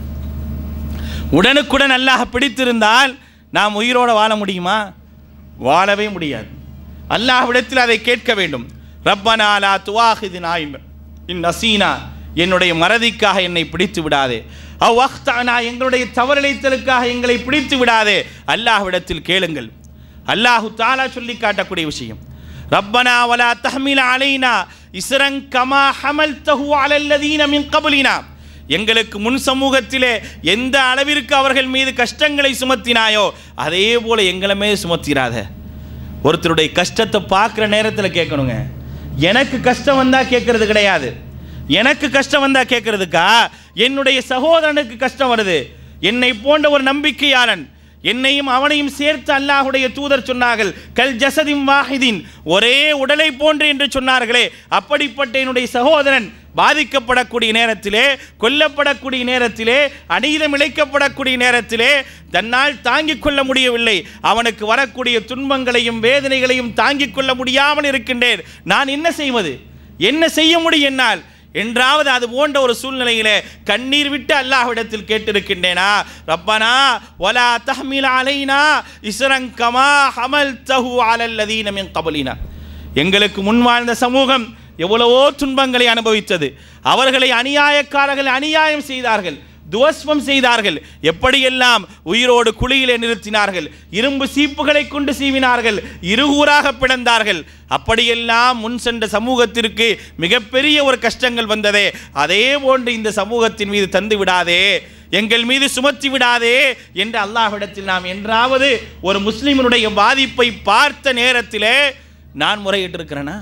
உடனுக்குடன் அல்லாஹ் பிடித்திருந்தால் நாம் உயிரோட வாழ முடியுமா வாழவே முடியாது அல்லாஹ்விடத்தில் அதை கேட்க வேண்டும் ரப்பனா லா துவாஹிதினா இன் நசீனா என்னுடைய மறதிக்காக என்னை பிடித்து விடாதே அவ் அஹ்தானா எங்களுடைய தவறிழைத்தலுக்காக எங்களை பிடித்து விடாதே அல்லாஹ்விடத்தில் கேளுங்கள் அல்லாஹு தாலா சொல்லி காட்டக்கூடிய விஷயம் ரப்பனா வலா தஹ்மில அலைனா இஸ்ரங் கமா ஹமல் தஹு அலல்லதீன மின் கபலினா எங்களுக்கு முன் சமூகத்திலே எந்த அளவிற்கு அவர்கள் மீது கஷ்டங்களை சுமத்தினாயோ அதே போல எங்களை மீது சுமத்திராத ஒருத்தருடைய கஷ்டத்தை பார்க்குற நேரத்தில் கேட்கணுங்க எனக்கு கஷ்டம் வந்தால் கேட்கறது கிடையாது எனக்கு கஷ்டம் வந்தால் கேட்கறதுக்கா என்னுடைய சகோதரனுக்கு கஷ்டம் வருது என்னை போன்ற ஒரு நம்பிக்கையாளன் என்னையும் அவனையும் சேர்த்து அல்லாஹுடைய தூதர் சொன்னார்கள் கல் ஜசதிம் வாஹிதின் ஒரே உடலை போன்று என்று சொன்னார்களே அப்படிப்பட்ட என்னுடைய சகோதரன் பாதிக்கப்படக்கூடிய நேரத்திலே கொல்லப்படக்கூடிய நேரத்திலே அநீதம் இழைக்கப்படக்கூடிய நேரத்திலே தன்னால் தாங்கிக் கொள்ள முடியவில்லை அவனுக்கு வரக்கூடிய துன்பங்களையும் வேதனைகளையும் தாங்கிக் கொள்ள முடியாமல் இருக்கின்றேன் நான் என்ன செய்வது என்ன செய்ய முடியும் என்னால் என்றாவது அது போன்ற ஒரு சூழ்நிலையிலே கண்ணீர் விட்டு அல்லாஹ்விடத்தில் கேட்டிருக்கின்றேனா ரப்பனா வலா தஹ்மில் அலைனா இஸ்ரங் கமா ஹமல் தஹு அலல்லதீன மின் கபலினா எங்களுக்கு முன் வாழ்ந்த சமூகம் எவ்வளவோ துன்பங்களை அனுபவித்தது அவர்களை அநியாயக்காரர்கள் அநியாயம் செய்தார்கள் துவஸ்வம் செய்தார்கள் எப்படியெல்லாம் உயிரோடு குழியிலே நிறுத்தினார்கள் இரும்பு சீப்புகளை கொண்டு சீவினார்கள் இருகூறாக பிளந்தார்கள் அப்படியெல்லாம் முன் சென்ற சமூகத்திற்கு மிகப்பெரிய ஒரு கஷ்டங்கள் வந்ததே அதே போன்று இந்த சமூகத்தின் மீது தந்து விடாதே எங்கள் மீது சுமத்தி விடாதே என்று அல்லாஹ்விடத்தில் நாம் என்றாவது ஒரு முஸ்லிமனுடைய பாதிப்பை பார்த்த நேரத்திலே நான் முறையிட்டிருக்கிறேனா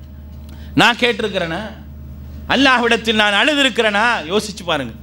நான் கேட்டிருக்கிறேனா அல்லாஹ்விடத்தில் நான் அழுதிருக்கிறேனா யோசிச்சு பாருங்க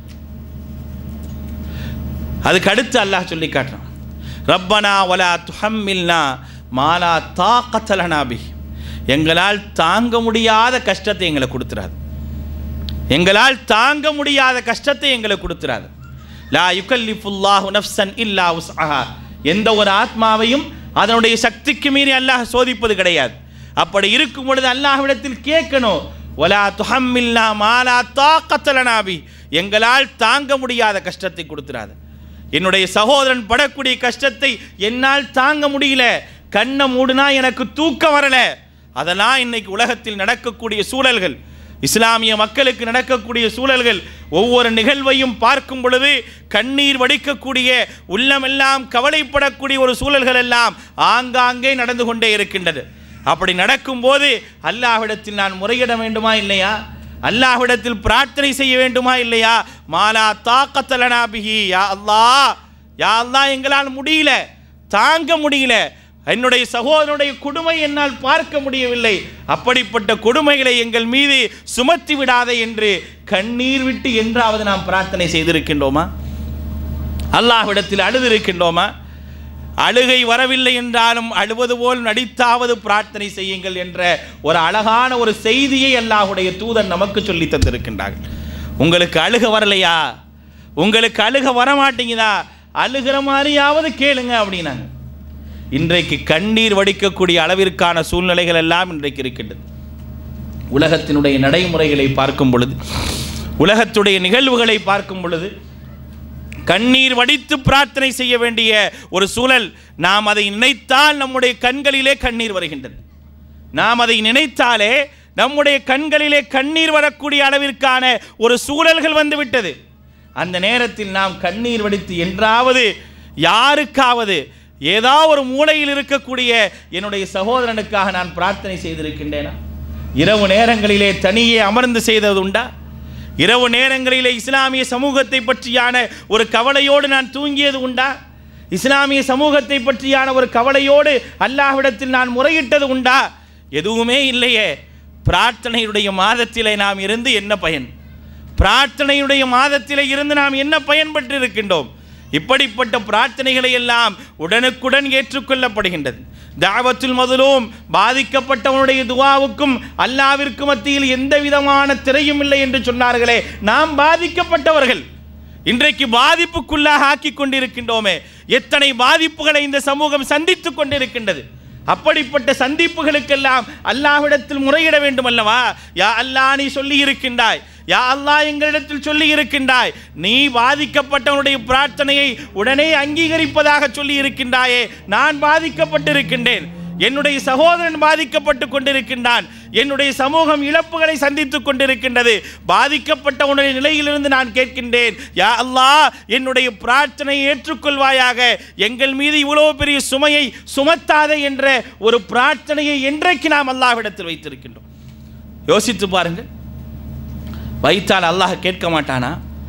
அதுக்கு அடுத்து அல்லாஹ் சொல்லி காட்டுறான் ரப்பனா வலா துஹம்மில்னா மாலா தாக்கத்தலனா பி எங்களால் தாங்க முடியாத கஷ்டத்தை எங்களை கொடுத்துறாது எங்களால் தாங்க முடியாத கஷ்டத்தை எங்களுக்கு கொடுத்துறாது லா யுகல்லிஃபுல்லாஹு நஃப்சன் இல்லா உஸ்அஹா எந்த ஒரு ஆத்மாவையும் அதனுடைய சக்திக்கு மீறி அல்லாஹ் சோதிப்பது கிடையாது அப்படி இருக்கும் பொழுது அல்லாஹ்விடத்தில் கேட்கணும் ஒலா துஹம்மில்லா மாலா தாக்கத்தலனாபி எங்களால் தாங்க முடியாத கஷ்டத்தை கொடுத்துறாத என்னுடைய சகோதரன் படக்கூடிய கஷ்டத்தை என்னால் தாங்க முடியல கண்ணை மூடுனா எனக்கு தூக்கம் வரல அதெல்லாம் இன்னைக்கு உலகத்தில் நடக்கக்கூடிய சூழல்கள் இஸ்லாமிய மக்களுக்கு நடக்கக்கூடிய சூழல்கள் ஒவ்வொரு நிகழ்வையும் பார்க்கும் பொழுது கண்ணீர் வடிக்கக்கூடிய உள்ளமெல்லாம் கவலைப்படக்கூடிய ஒரு சூழல்கள் எல்லாம் ஆங்காங்கே நடந்து கொண்டே இருக்கின்றது அப்படி நடக்கும்போது அல்லாஹ்விடத்தில் நான் முறையிட வேண்டுமா இல்லையா அல்லாஹ்விடத்தில் பிரார்த்தனை செய்ய வேண்டுமா இல்லையா மாலா தாக்கத்தலனா பிஹி யா அல்லாஹ் யா அல்லாஹ் எங்களால் முடியல தாங்க முடியல என்னுடைய சகோதரனுடைய கொடுமை என்னால் பார்க்க முடியவில்லை அப்படிப்பட்ட கொடுமைகளை எங்கள் மீது சுமத்தி விடாதே என்று கண்ணீர் விட்டு என்றாவது நாம் பிரார்த்தனை செய்திருக்கின்றோமா அல்லாஹ்விடத்தில் அழுதிருக்கின்றோமா அழுகை வரவில்லை என்றாலும் அழுவது போல் நடித்தாவது பிரார்த்தனை செய்யுங்கள் என்ற ஒரு அழகான ஒரு செய்தியை அல்லாஹுடைய தூதர் நமக்கு சொல்லி தந்திருக்கின்றார்கள் உங்களுக்கு அழுக வரலையா உங்களுக்கு அழுக வரமாட்டேங்குதா அழுகிற மாதிரியாவது கேளுங்க அப்படின்னாங்க இன்றைக்கு கண்ணீர் வடிக்கக்கூடிய அளவிற்கான சூழ்நிலைகள் எல்லாம் இன்றைக்கு இருக்கின்றது உலகத்தினுடைய நடைமுறைகளை பார்க்கும் பொழுது உலகத்துடைய நிகழ்வுகளை பார்க்கும் பொழுது கண்ணீர் வடித்து பிரார்த்தனை செய்ய வேண்டிய ஒரு சூழல் நாம் அதை நினைத்தால் நம்முடைய கண்களிலே கண்ணீர் வருகின்றது நாம் அதை நினைத்தாலே நம்முடைய கண்களிலே கண்ணீர் வரக்கூடிய அளவிற்கான ஒரு சூழல்கள் வந்துவிட்டது அந்த நேரத்தில் நாம் கண்ணீர் வடித்து என்றாவது யாருக்காவது ஏதோ ஒரு மூலையில் இருக்கக்கூடிய என்னுடைய சகோதரனுக்காக நான் பிரார்த்தனை செய்திருக்கின்றேனா இரவு நேரங்களிலே தனியே அமர்ந்து செய்தது உண்டா இரவு நேரங்களிலே இஸ்லாமிய சமூகத்தை பற்றியான ஒரு கவலையோடு நான் தூங்கியது உண்டா இஸ்லாமிய சமூகத்தை பற்றியான ஒரு கவலையோடு அல்லாஹ்விடத்தில் நான் முறையிட்டது உண்டா எதுவுமே இல்லையே பிரார்த்தனையுடைய மாதத்திலே நாம் இருந்து என்ன பயன் பிரார்த்தனையுடைய மாதத்திலே இருந்து நாம் என்ன பயன்பட்டு இருக்கின்றோம் இப்படிப்பட்ட பிரார்த்தனைகளை எல்லாம் உடனுக்குடன் ஏற்றுக்கொள்ளப்படுகின்றது தாவத்துல் முதலும் பாதிக்கப்பட்டவனுடைய துவாவுக்கும் அல்லாவிற்கு மத்தியில் எந்த விதமான திரையும் இல்லை என்று சொன்னார்களே நாம் பாதிக்கப்பட்டவர்கள் இன்றைக்கு பாதிப்புக்குள்ளாக ஆக்கி கொண்டிருக்கின்றோமே எத்தனை பாதிப்புகளை இந்த சமூகம் சந்தித்துக் கொண்டிருக்கின்றது அப்படிப்பட்ட சந்திப்புகளுக்கெல்லாம் அல்லாஹ்விடத்தில் முறையிட வேண்டும் அல்லவா யா அல்லாஹ் நீ சொல்லி இருக்கின்றாய் யா அல்லாஹ் எங்களிடத்தில் சொல்லி இருக்கின்றாய் நீ பாதிக்கப்பட்டவனுடைய பிரார்த்தனையை உடனே அங்கீகரிப்பதாக சொல்லி இருக்கின்றாயே நான் பாதிக்கப்பட்டிருக்கின்றேன் என்னுடைய சகோதரன் பாதிக்கப்பட்டு கொண்டிருக்கின்றான் என்னுடைய சமூகம் இழப்புகளை சந்தித்துக் கொண்டிருக்கின்றது பாதிக்கப்பட்டவனுடைய நிலையிலிருந்து நான் கேட்கின்றேன் யா அல்லாஹ் என்னுடைய பிரார்த்தனையை ஏற்றுக்கொள்வாயாக எங்கள் மீது இவ்வளவு பெரிய சுமையை சுமத்தாதே என்ற ஒரு பிரார்த்தனையை என்றைக்கு நாம் அல்லாஹ்விடத்தில் வைத்திருக்கின்றோம் யோசித்து பாருங்கள் வைத்தால் அல்லாஹ் கேட்க மாட்டானா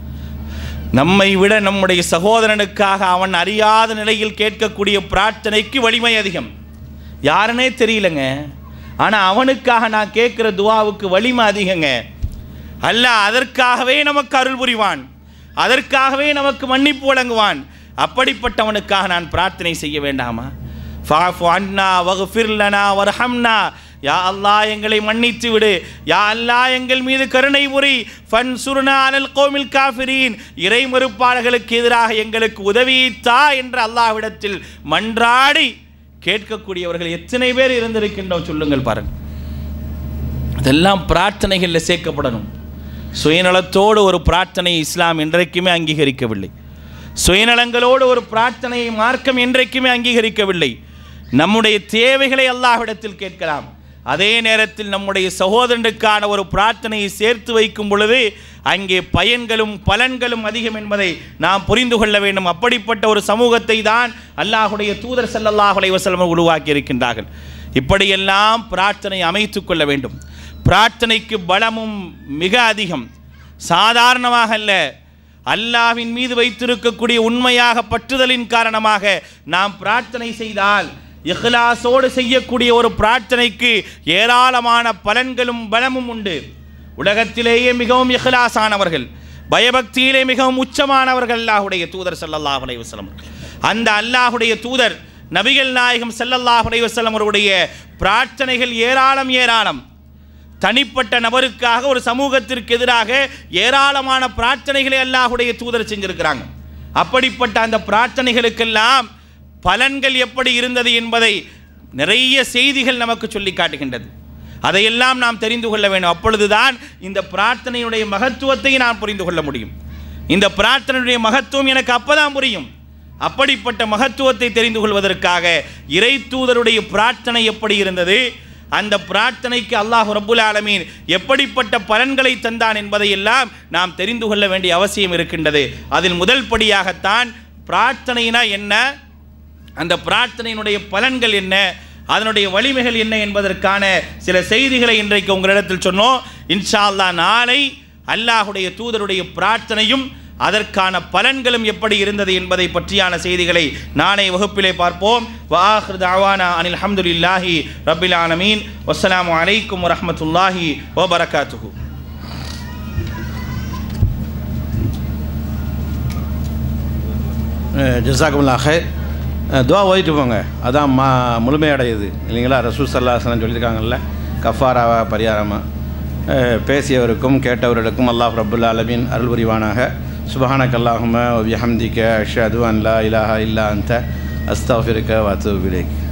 நம்மை விட நம்முடைய சகோதரனுக்காக அவன் அறியாத நிலையில் கேட்கக்கூடிய பிரார்த்தனைக்கு வலிமை அதிகம் யாருன்னே தெரியலங்க ஆனால் அவனுக்காக நான் கேட்குற துவாவுக்கு வலிமை அதிகங்க அல்லாஹ் அதற்காகவே நமக்கு அருள் புரிவான் அதற்காகவே நமக்கு மன்னிப்பு வழங்குவான் அப்படிப்பட்டவனுக்காக நான் பிரார்த்தனை செய்ய வேண்டாமா ஃபாஃபு அண்ணா வகுஃபிர்லனா வர்ஹம்னா யா அல்லாஹ் எங்களை மன்னித்து விடு யா அல்லாஹ் எங்கள் மீது கருணை புரி ஃபன் சுருனா அனல் கோமில் காஃபிரீன் இறை மறுப்பாளர்களுக்கு எதிராக எங்களுக்கு உதவியை தா என்று அல்லாஹ்விடத்தில் மன்றாடி கேட்கக்கூடியவர்கள் எத்தனை பேர் இருந்திருக்கின்றோம் சொல்லுங்கள் பாருங்கள் இதெல்லாம் பிரார்த்தனைகளில் சேர்க்கப்படணும் சுயநலத்தோடு ஒரு பிரார்த்தனை இஸ்லாம் என்றைக்குமே அங்கீகரிக்கவில்லை சுயநலங்களோடு ஒரு பிரார்த்தனையை மார்க்கம் என்றைக்குமே அங்கீகரிக்கவில்லை நம்முடைய தேவைகளை அல்லாஹ்விடத்தில் கேட்கலாம் அதே நேரத்தில் நம்முடைய சகோதரனுக்கான ஒரு பிரார்த்தனையை சேர்த்து வைக்கும் பொழுது அங்கே பயன்களும் பலன்களும் அதிகம் என்பதை நாம் புரிந்து கொள்ள வேண்டும் அப்படிப்பட்ட ஒரு சமூகத்தை தான் அல்லாஹுடைய தூதர் ஸல்லல்லாஹு அலைஹி வஸல்லம் உருவாக்கி இருக்கின்றார்கள் இப்படியெல்லாம் பிரார்த்தனை அமைத்துக் கொள்ள வேண்டும் பிரார்த்தனைக்கு பலமும் மிக அதிகம் சாதாரணமாக அல்ல அல்லாஹ்வின் மீது வைத்திருக்கக்கூடிய உண்மையாக பற்றுதலின் காரணமாக நாம் பிரார்த்தனை செய்தால் இஹ்லாஸோடு செய்யக்கூடிய ஒரு பிரார்த்தனைக்கு ஏராளமான பலன்களும் பலமும் உண்டு உலகத்திலேயே மிகவும் இஹ்லாஸானவர்கள் பயபக்தியிலே மிகவும் உச்சமானவர்கள் அல்லாஹுடைய தூதர் ஸல்லல்லாஹு அலைஹி வஸல்லம் அந்த அல்லாஹுடைய தூதர் நபிகள் நாயகம் ஸல்லல்லாஹு அலைஹி வஸல்லம் அவருடைய பிரார்த்தனைகள் ஏராளம் ஏராளம் தனிப்பட்ட நபருக்காக ஒரு சமூகத்திற்கு எதிராக ஏராளமான பிரார்த்தனைகளை அல்லாஹுடைய தூதர் செஞ்சிருக்கிறாங்க அப்படிப்பட்ட அந்த பிரார்த்தனைகளுக்கெல்லாம் பலன்கள் எப்படி இருந்தது என்பதை நிறைய செய்திகள் நமக்கு சொல்லி காட்டுகின்றது அதையெல்லாம் நாம் தெரிந்து கொள்ள வேண்டும் அப்பொழுதுதான் இந்த பிரார்த்தனையுடைய மகத்துவத்தை நான் புரிந்து கொள்ள முடியும் இந்த பிரார்த்தனையுடைய மகத்துவம் எனக்கு அப்பதான் புரியும் அப்படிப்பட்ட மகத்துவத்தை தெரிந்து கொள்வதற்காக இறை தூதருடைய பிரார்த்தனை எப்படி இருந்தது அந்த பிரார்த்தனைக்கு அல்லாஹ் ரப்புல் ஆலமீன் எப்படிப்பட்ட பலன்களை தந்தான் என்பதை எல்லாம் நாம் தெரிந்து கொள்ள வேண்டிய அவசியம் இருக்கின்றது அதில் முதல் படியாகத்தான் பிரார்த்தனைனா என்ன அந்த பிரார்த்தனையினுடைய பலன்கள் என்ன அதனுடைய வலிமைகள் என்ன என்பதற்கான சில செய்திகளை இன்றைக்கு உங்களிடத்தில் சொன்னோம் இன்ஷா அல்லாஹ் நாளை அல்லாஹுடைய தூதருடைய பிரார்த்தனையும் அதற்கான பலன்களும் எப்படி இருந்தது என்பதை பற்றியான செய்திகளை நாளை வகுப்பிலே பார்ப்போம் வாஹிர் தாவானா அனில் அஹமதுல்லாஹி ரபில் ஆலமீன் வஸ்ஸலாமு அலைக்கும் வரஹ்மத்துல்லாஹி வபரகாத்துஹு ஜசாக்குமுல்லா ஹைர் துவா ஓதிட்டு போங்க அதான் மா முழுமையடையுது இல்லைங்களா ரசூல் சல்லாஹலம் சொல்லியிருக்காங்கல்ல கஃபாராவா பரிகாரமாக பேசியவருக்கும் கேட்டவர்களுக்கும் அல்லாஹ் ரபுல் ஆலமீன் அருள் புரிவானாக சுபஹானக் அல்லாஹும விஹம்திக்க அஷது அன் லா இலாஹா இல்லா அந்த அஸ்தாஃபிருக்க வாத்து விலேக்